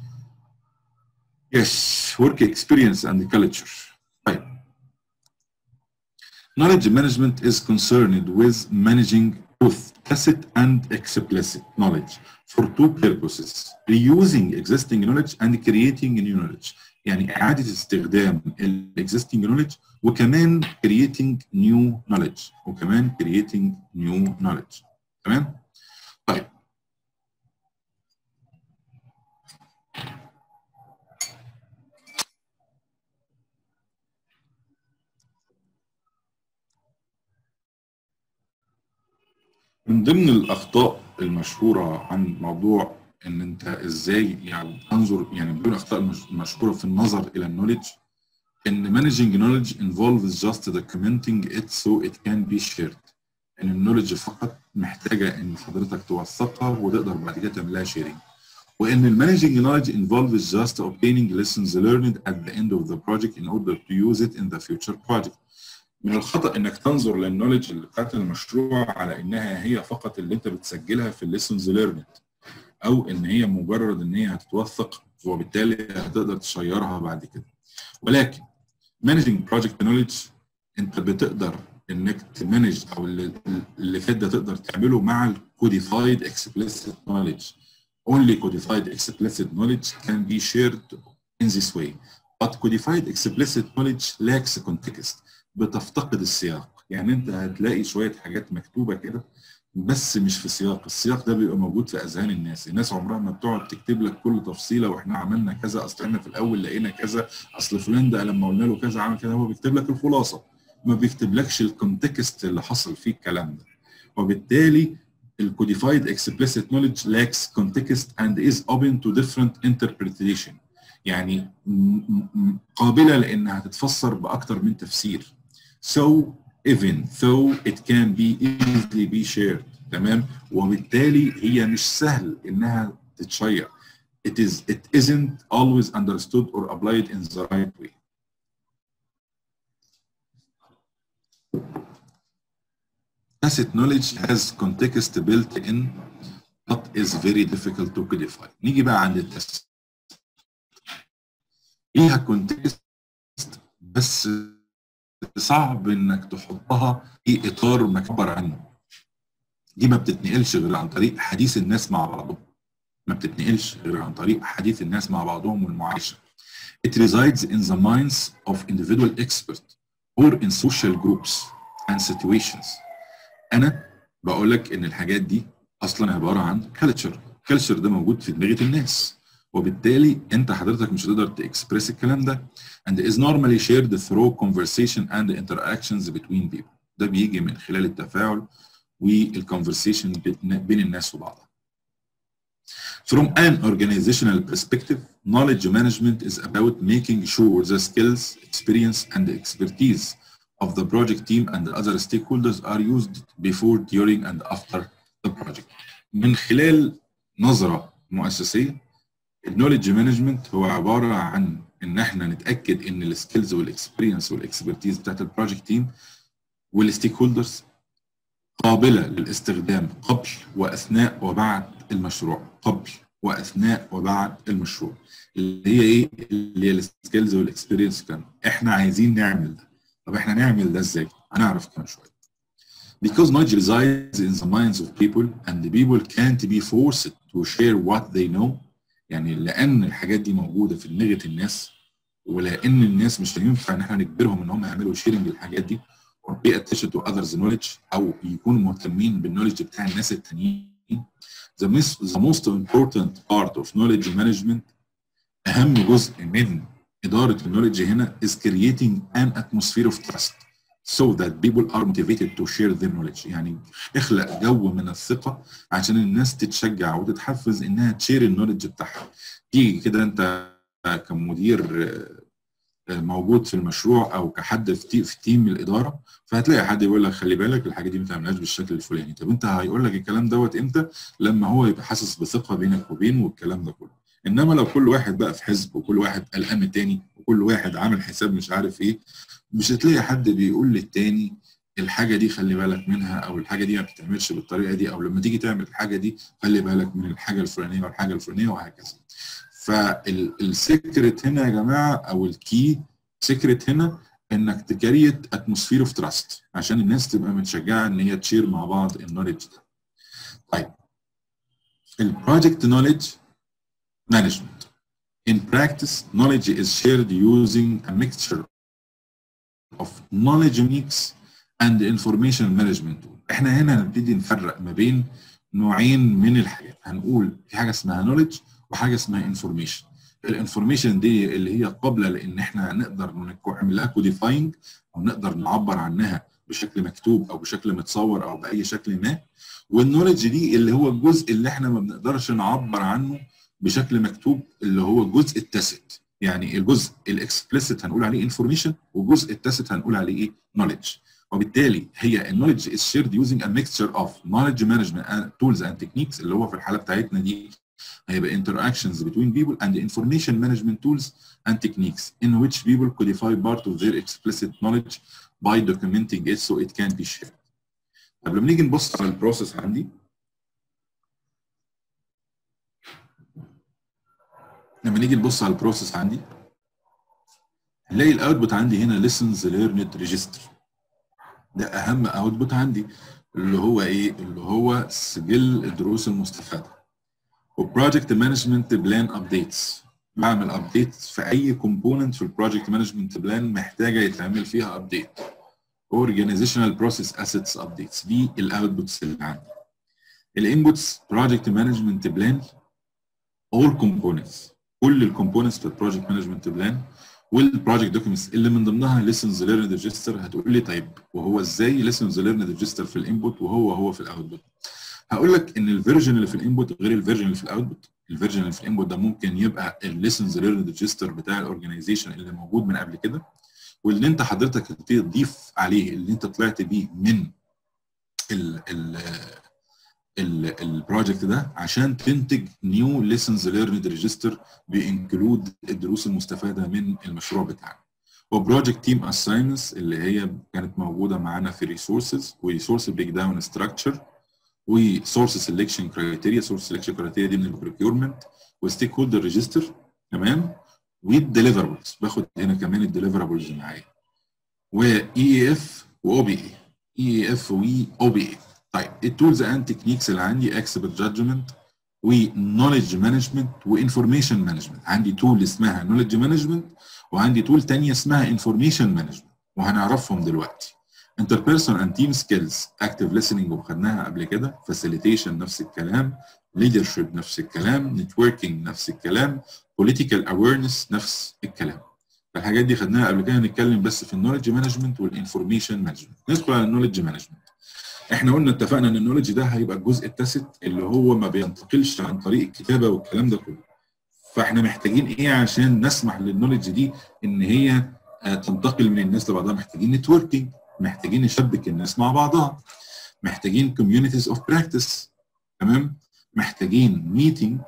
yes work experience and culture طيب Knowledge management is concerned with managing both tacit and explicit knowledge for two purposes reusing existing knowledge and creating new knowledge يعني إعادة استخدام ال existing knowledge وكمان creating new knowledge وكمان creating new knowledge تمام؟ طيب من ضمن الاخطاء المشهوره عن موضوع ان انت ازاي يعني تنظر يعني من ضمن الاخطاء المشهوره في النظر الى النولج ان managing knowledge involves just documenting it so it can be shared ان النولج فقط محتاجه ان حضرتك توثقها وتقدر بعد كده تعمل لها شيرنج وان المانجنج knowledge involves just obtaining lessons learned at the end of the project in order to use it in the future project من الخطا انك تنظر للنولج اللي بتاعت المشروع على انها هي فقط اللي انت بتسجلها في الليسنز ليرند او ان هي مجرد ان هي هتتوثق وبالتالي هتقدر تشيرها بعد كده ولكن مانجنج بروجكت نولج انت بتقدر انك تمانج او اللي, اللي فات ده تقدر تعمله مع الكوديفايد explicit knowledge only codified explicit knowledge can be shared in this way but codified explicit knowledge lacks context بتفتقد السياق يعني انت هتلاقي شويه حاجات مكتوبه كده بس مش في سياق السياق ده بيبقى موجود في اذهان الناس الناس عمرها ما بتقعد تكتب لك كل تفصيله واحنا عملنا كذا اصل احنا في الاول لقينا كذا اصل فلان ده لما قلنا له كذا عمل كذا هو بيكتب لك الخلاصه ما بيكتبلكش الكونتكست اللي حصل فيه الكلام ده وبالتالي الكوديفايد explicit knowledge lacks context and is open to different interpretation يعني قابله لانها تتفسر باكثر من تفسير so even though it can be easily be shared تمام وبالتالي هي مش سهل انها تتشير it is it isn't always understood or applied in the right way tacit knowledge has context built in but is very difficult to codify نيجي بقى عند التست ليها كونتكست بس صعب انك تحطها في اطار مكبر عنه دي ما بتتنقلش غير عن طريق حديث الناس مع بعضهم ما بتتنقلش غير عن طريق حديث الناس مع بعضهم والمعايشه It resides in the minds of individual experts or in social groups and situations. أنا بقول لك إن الحاجات دي أصلا عبارة عن culture. culture ده موجود في دماغة الناس. وبالتالي أنت حضرتك مش هتقدر تكسبرس الكلام ده. And is normally shared through conversation and interactions between people. ده بيجي من خلال التفاعل والconversation بين الناس وبعضها. From an organizational perspective, knowledge management is about making sure the skills, experience, and expertise of the project team and the other stakeholders are used before, during, and after the project. من خلال نظرة مؤسسية النولج مانجمنت هو عبارة عن ان احنا نتأكد ان السكيلز والاكسبيرينس والاكسبرتيز بتاعت البروجكت تيم والستيك هولدرز قابلة للاستخدام قبل وأثناء وبعد المشروع قبل وأثناء وبعد المشروع اللي هي إيه؟ اللي هي السكيلز والإكسبيرينس كان إحنا عايزين نعمل ده طب إحنا نعمل ده إزاي؟ هنعرف كمان شوية Because knowledge resides in the minds of people and the people can't be forced to share what they know يعني لأن الحاجات دي موجودة في دماغة الناس ولأن الناس مش هينفع إن إحنا نجبرهم إن هم يعملوا شيرنج للحاجات دي or pay attention to others knowledge او يكونوا مهتمين بالنولج بتاع الناس التانيين the most, the most important part of knowledge management اهم جزء من اداره النولج هنا is creating an atmosphere of trust so that people are motivated to share their knowledge يعني اخلق جو من الثقه عشان الناس تتشجع وتتحفز انها تشير النولج بتاعها تيجي كده انت كمدير موجود في المشروع او كحد في في تيم الاداره فهتلاقي حد يقول لك خلي بالك الحاجه دي ما تعملهاش بالشكل الفلاني طب انت هيقول لك الكلام دوت امتى لما هو يبقى حاسس بثقه بينك وبينه والكلام ده كله انما لو كل واحد بقى في حزب وكل واحد قلقان من التاني وكل واحد عامل حساب مش عارف ايه مش هتلاقي حد بيقول للتاني الحاجه دي خلي بالك منها او الحاجه دي ما بتتعملش بالطريقه دي او لما تيجي تعمل الحاجه دي خلي بالك من الحاجه الفلانيه والحاجه الفلانيه وهكذا فالسكرت هنا يا جماعه او الكي سكرت هنا انك تكريت اتموسفير اوف تراست عشان الناس تبقى متشجعه ان هي تشير مع بعض النولج ده. طيب البروجكت نولج مانجمنت In practice, knowledge is shared using a mixture of knowledge mix and information management tool. احنا هنا هنبتدي نفرق ما بين نوعين من الحاجات هنقول في حاجه اسمها knowledge وحاجه اسمها information. الانفورميشن دي اللي هي قابله لان احنا نقدر نعمل لها كوديفاينج او نقدر نعبر عنها بشكل مكتوب او بشكل متصور او باي شكل ما والنولج دي اللي هو الجزء اللي احنا ما بنقدرش نعبر عنه بشكل مكتوب اللي هو الجزء التاسيت يعني الجزء الاكسبلسيت هنقول عليه انفورميشن والجزء التاسيت هنقول عليه ايه نولج وبالتالي هي النولج از شيرد يوزنج ا ميكستشر اوف نولج مانجمنت تولز اند تكنيكس اللي هو في الحاله بتاعتنا دي هيبقى interactions between people and information management tools and techniques in which people codify part of their explicit knowledge by documenting it so it can be shared. طب لما نيجي نبص على البروسيس عندي لما نيجي نبص على البروسيس عندي هنلاقي الاوتبوت عندي هنا lessons learned register ده اهم اوتبوت عندي اللي هو ايه؟ اللي هو سجل الدروس المستفاده وبروجكت مانجمنت بلان ابديتس بعمل ابديت في اي كومبوننت في البروجكت مانجمنت بلان محتاجه يتعمل فيها ابديت اورجانيزيشنال بروسيس اسيتس ابديتس دي الاوتبوتس اللي عندي الانبوتس بروجكت مانجمنت بلان اول كومبوننتس كل الكومبوننتس في البروجكت مانجمنت بلان والبروجكت دوكيومنتس اللي من ضمنها ليسنز ليرند ريجستر هتقول لي طيب وهو ازاي ليسنز ليرند ريجستر في الانبوت وهو هو في الاوتبوت هقول لك ان الفيرجن اللي في الانبوت غير الفيرجن اللي في الاوتبوت الفيرجن اللي في الانبوت ده ممكن يبقى الليسنز ليرند ريجستر بتاع الاورجنايزيشن اللي موجود من قبل كده واللي انت حضرتك تبتدي تضيف عليه اللي انت طلعت بيه من ال ال البروجكت ده عشان تنتج نيو ليسنز ليرند ريجستر بانكلود الدروس المستفاده من المشروع بتاعنا وبروجكت تيم اساينمنتس اللي هي كانت موجوده معانا في ريسورسز وريسورس بريك داون ستراكشر وسورس سelection كرايتيريا سورس سelection كرايتيريا دي من البروكيورمنت وستيك هولدر ريجستر تمام والديليفربلز باخد هنا كمان الديليفربلز معايا واي اي اف واو بي اي اي اي اف واو بي اي طيب التولز اند تكنيكس اللي عندي اكسبرت جادجمنت ونولج مانجمنت وانفورميشن مانجمنت عندي تول اسمها نولج مانجمنت وعندي تول ثانيه اسمها انفورميشن مانجمنت وهنعرفهم دلوقتي interpersonal and team skills active listening وخدناها قبل كده facilitation نفس الكلام leadership نفس الكلام networking نفس الكلام political awareness نفس الكلام فالحاجات دي خدناها قبل كده نتكلم بس في النولج مانجمنت والانفورميشن مانجمنت ندخل على النولج مانجمنت احنا قلنا اتفقنا ان النولج ده هيبقى الجزء التاسع اللي هو ما بينتقلش عن طريق الكتابه والكلام ده كله فاحنا محتاجين ايه عشان نسمح للنولج دي ان هي تنتقل من الناس لبعضها محتاجين نتوركينج محتاجين نشبك الناس مع بعضها محتاجين communities of practice تمام محتاجين meeting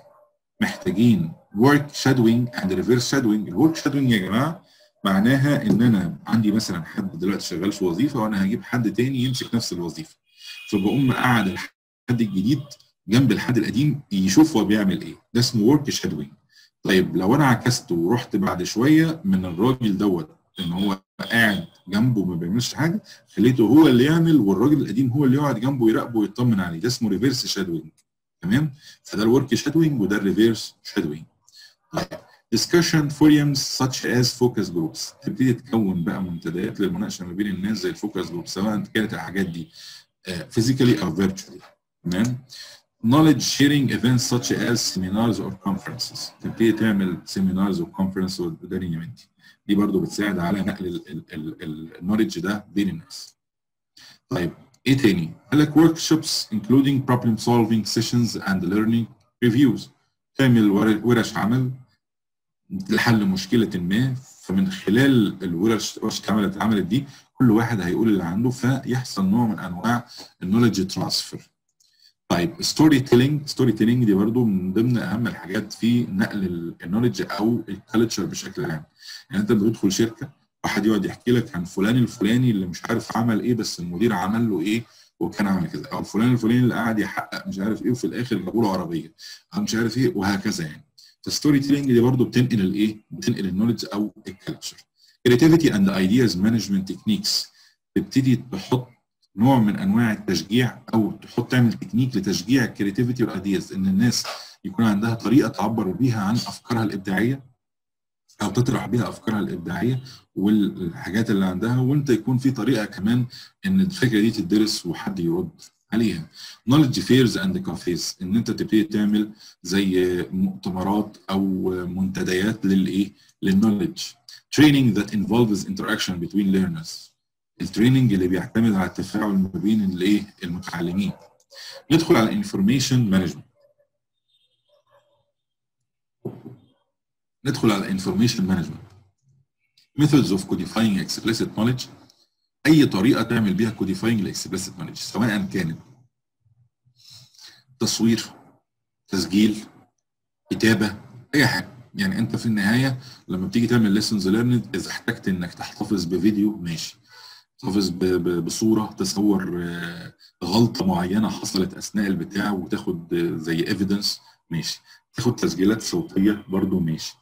محتاجين work shadowing and reverse shadowing الورك shadowing يا جماعه معناها ان انا عندي مثلا حد دلوقتي شغال في وظيفه وانا هجيب حد تاني يمسك نفس الوظيفه فبقوم مقعد الحد الجديد جنب الحد القديم يشوف هو بيعمل ايه ده اسمه ورك شادوينج طيب لو انا عكست ورحت بعد شويه من الراجل دوت ان هو قاعد جنبه ما بيعملش حاجه خليته هو اللي يعمل والراجل القديم هو اللي يقعد جنبه يراقبه ويطمن عليه ده اسمه ريفيرس شادوينج تمام فده الورك شادوينج وده الريفيرس شادوينج طيب discussion forums such as focus groups تبتدي تكون بقى منتديات للمناقشه ما بين الناس زي الفوكس جروب سواء كانت الحاجات دي physically او virtually تمام knowledge sharing events such as seminars or conferences تبتدي تعمل seminars or conferences وده يمنتي دي برضو بتساعد على نقل النولج ده بين الناس طيب ايه تاني قال لك workshops including problem solving sessions and learning reviews تعمل ورش عمل لحل مشكله ما فمن خلال الورش ورشه العمل اللي اتعملت دي كل واحد هيقول اللي عنده فيحصل نوع من انواع النولج ترانسفير طيب ستوري تيلينج ستوري تيلينج دي برضو من ضمن اهم الحاجات في نقل النولج او الكالتشر بشكل عام يعني انت بتدخل شركه واحد يقعد يحكي لك عن فلان الفلاني اللي مش عارف عمل ايه بس المدير عمل له ايه وكان عمل كذا او فلان الفلاني اللي قاعد يحقق مش عارف ايه وفي الاخر جابوا له عربيه او مش عارف ايه وهكذا يعني فالستوري تيلينج دي برضو بتنقل الايه؟ بتنقل النولج او الكالتشر creativity and ideas management techniques تبتدي تحط نوع من انواع التشجيع او تحط تعمل تكنيك لتشجيع الكريتيفيتي والايدياز ان الناس يكون عندها طريقه تعبر بيها عن افكارها الابداعيه او تطرح بيها افكارها الابداعيه والحاجات اللي عندها وانت يكون في طريقه كمان ان الفكره دي تدرس وحد يرد عليها knowledge fairs and cafes ان انت تبتدي تعمل زي مؤتمرات او منتديات للايه للنولج training that involves interaction between learners التريننج اللي بيعتمد على التفاعل ما بين الايه المتعلمين ندخل على انفورميشن مانجمنت ندخل على انفورميشن مانجمنت methods of codifying explicit knowledge اي طريقه تعمل بيها codifying لاكسبلسيت knowledge سواء كانت تصوير تسجيل كتابه اي حاجه يعني انت في النهايه لما بتيجي تعمل lessons learned اذا احتجت انك تحتفظ بفيديو ماشي تحتفظ بصوره تصور غلطه معينه حصلت اثناء البتاع وتاخد زي ايفيدنس ماشي تاخد تسجيلات صوتيه برضو ماشي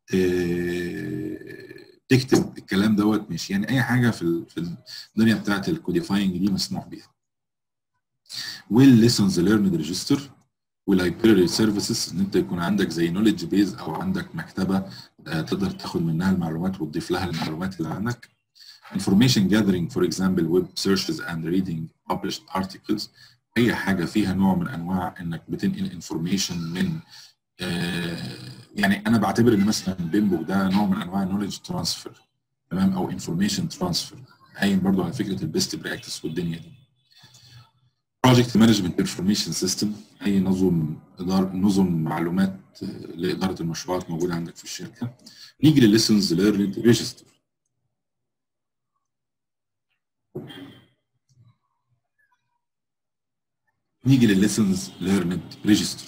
تكتب الكلام دوت ماشي يعني اي حاجه في في الدنيا بتاعت الكوديفاينج دي مسموح بيها والليسنز ليرند ريجستر واللايبراري سيرفيسز ان انت يكون عندك زي نولج بيز او عندك مكتبه تقدر تاخد منها المعلومات وتضيف لها المعلومات اللي عندك information gathering for example web searches and reading published articles اي حاجه فيها نوع من انواع انك بتنقل انفورميشن من آه يعني انا بعتبر ان مثلا بيمبو ده نوع من انواع النولج ترانسفير تمام او انفورميشن ترانسفير قايم برضو على فكره البيست براكتس والدنيا دي بروجكت مانجمنت انفورميشن سيستم اي نظم اداره نظم معلومات لاداره المشروعات موجوده عندك في الشركه نيجي للليسنز ليرند ريجستر نيجي للليسنز ليرند ريجستر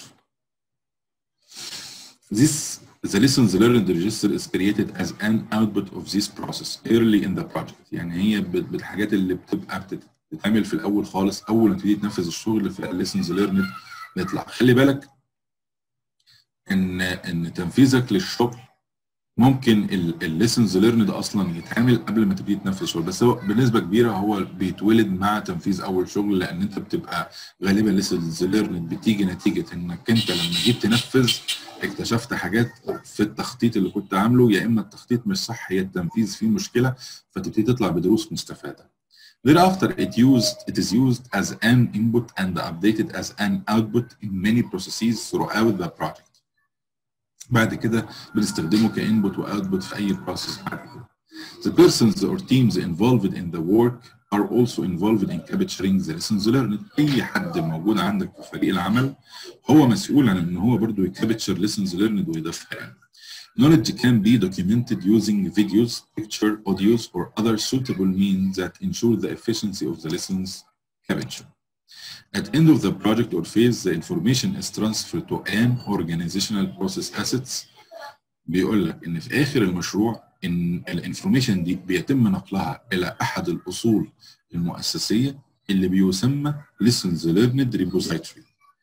This the lessons learned register is created as an output of this process early in the project يعني هي بالحاجات اللي بتبقى بتتعمل في الاول خالص اول ما تبتدي تنفذ الشغل في الليسنز ليرند بيطلع خلي بالك ان ان تنفيذك للشغل ممكن الليسنز ليرند اصلا يتعمل قبل ما تبتدي تنفذ شغل بس هو بنسبه كبيره هو بيتولد مع تنفيذ اول شغل لان انت بتبقى غالبا ليسنز ليرند بتيجي نتيجه انك انت لما جيت تنفذ اكتشفت حاجات في التخطيط اللي كنت عامله يا اما التخطيط مش صح يا التنفيذ فيه مشكله فتبتدي تطلع بدروس مستفاده. Thereafter it used it is used as an input and updated as an output in many processes throughout the project. بعد كده بنستخدمه كانبوت واوتبوت في اي بروسيس بعد كده. The persons or teams involved in the work are also involved in capturing the lessons learned. اي حد موجود عندك في فريق العمل هو مسؤول عن ان هو برضه يكابتشر lessons learned ويضيفها يعني. Knowledge can be documented using videos, picture, audios, or other suitable means that ensure the efficiency of the lessons capture. At end of the project or phase, the information is transferred to an organizational process assets. بيقول لك ان في اخر المشروع ان الانفورميشن دي بيتم نقلها الى احد الاصول المؤسسيه اللي بيسمى lessons learned repository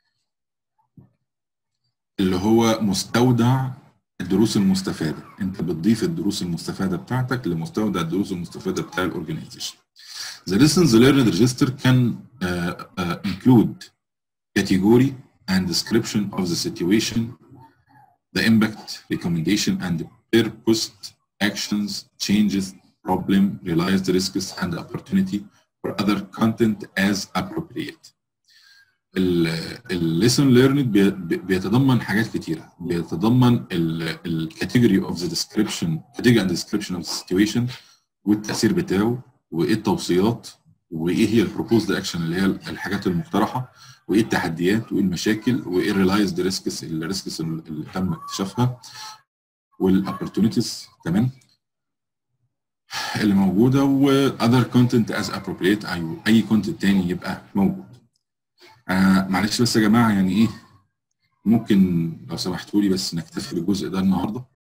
اللي هو مستودع الدروس المستفاده انت بتضيف الدروس المستفاده بتاعتك لمستودع الدروس المستفاده بتاع الاورجنايزيشن The lessons learned register can uh, uh, include category and description of the situation, the impact, recommendation, and purpose, actions, changes, problem, realized risks, and opportunity or other content as appropriate. الليسن ليرند بيتضمن حاجات كتيره بيتضمن الكاتيجوري اوف ذا ديسكريبشن كاتيجوري اند ديسكريبشن اوف ذا سيتويشن والتاثير بتاعه وايه التوصيات وايه هي البروبوزد اكشن اللي هي الحاجات المقترحه وايه التحديات وايه المشاكل وايه الريلايزد ريسكس الريسكس اللي تم اكتشافها والاوبورتونيتيز تمام اللي موجوده واذر كونتنت از ابروبريت اي اي كونتنت تاني يبقى موجود آه معلش بس يا جماعه يعني ايه ممكن لو سمحتوا لي بس نكتفي بالجزء ده النهارده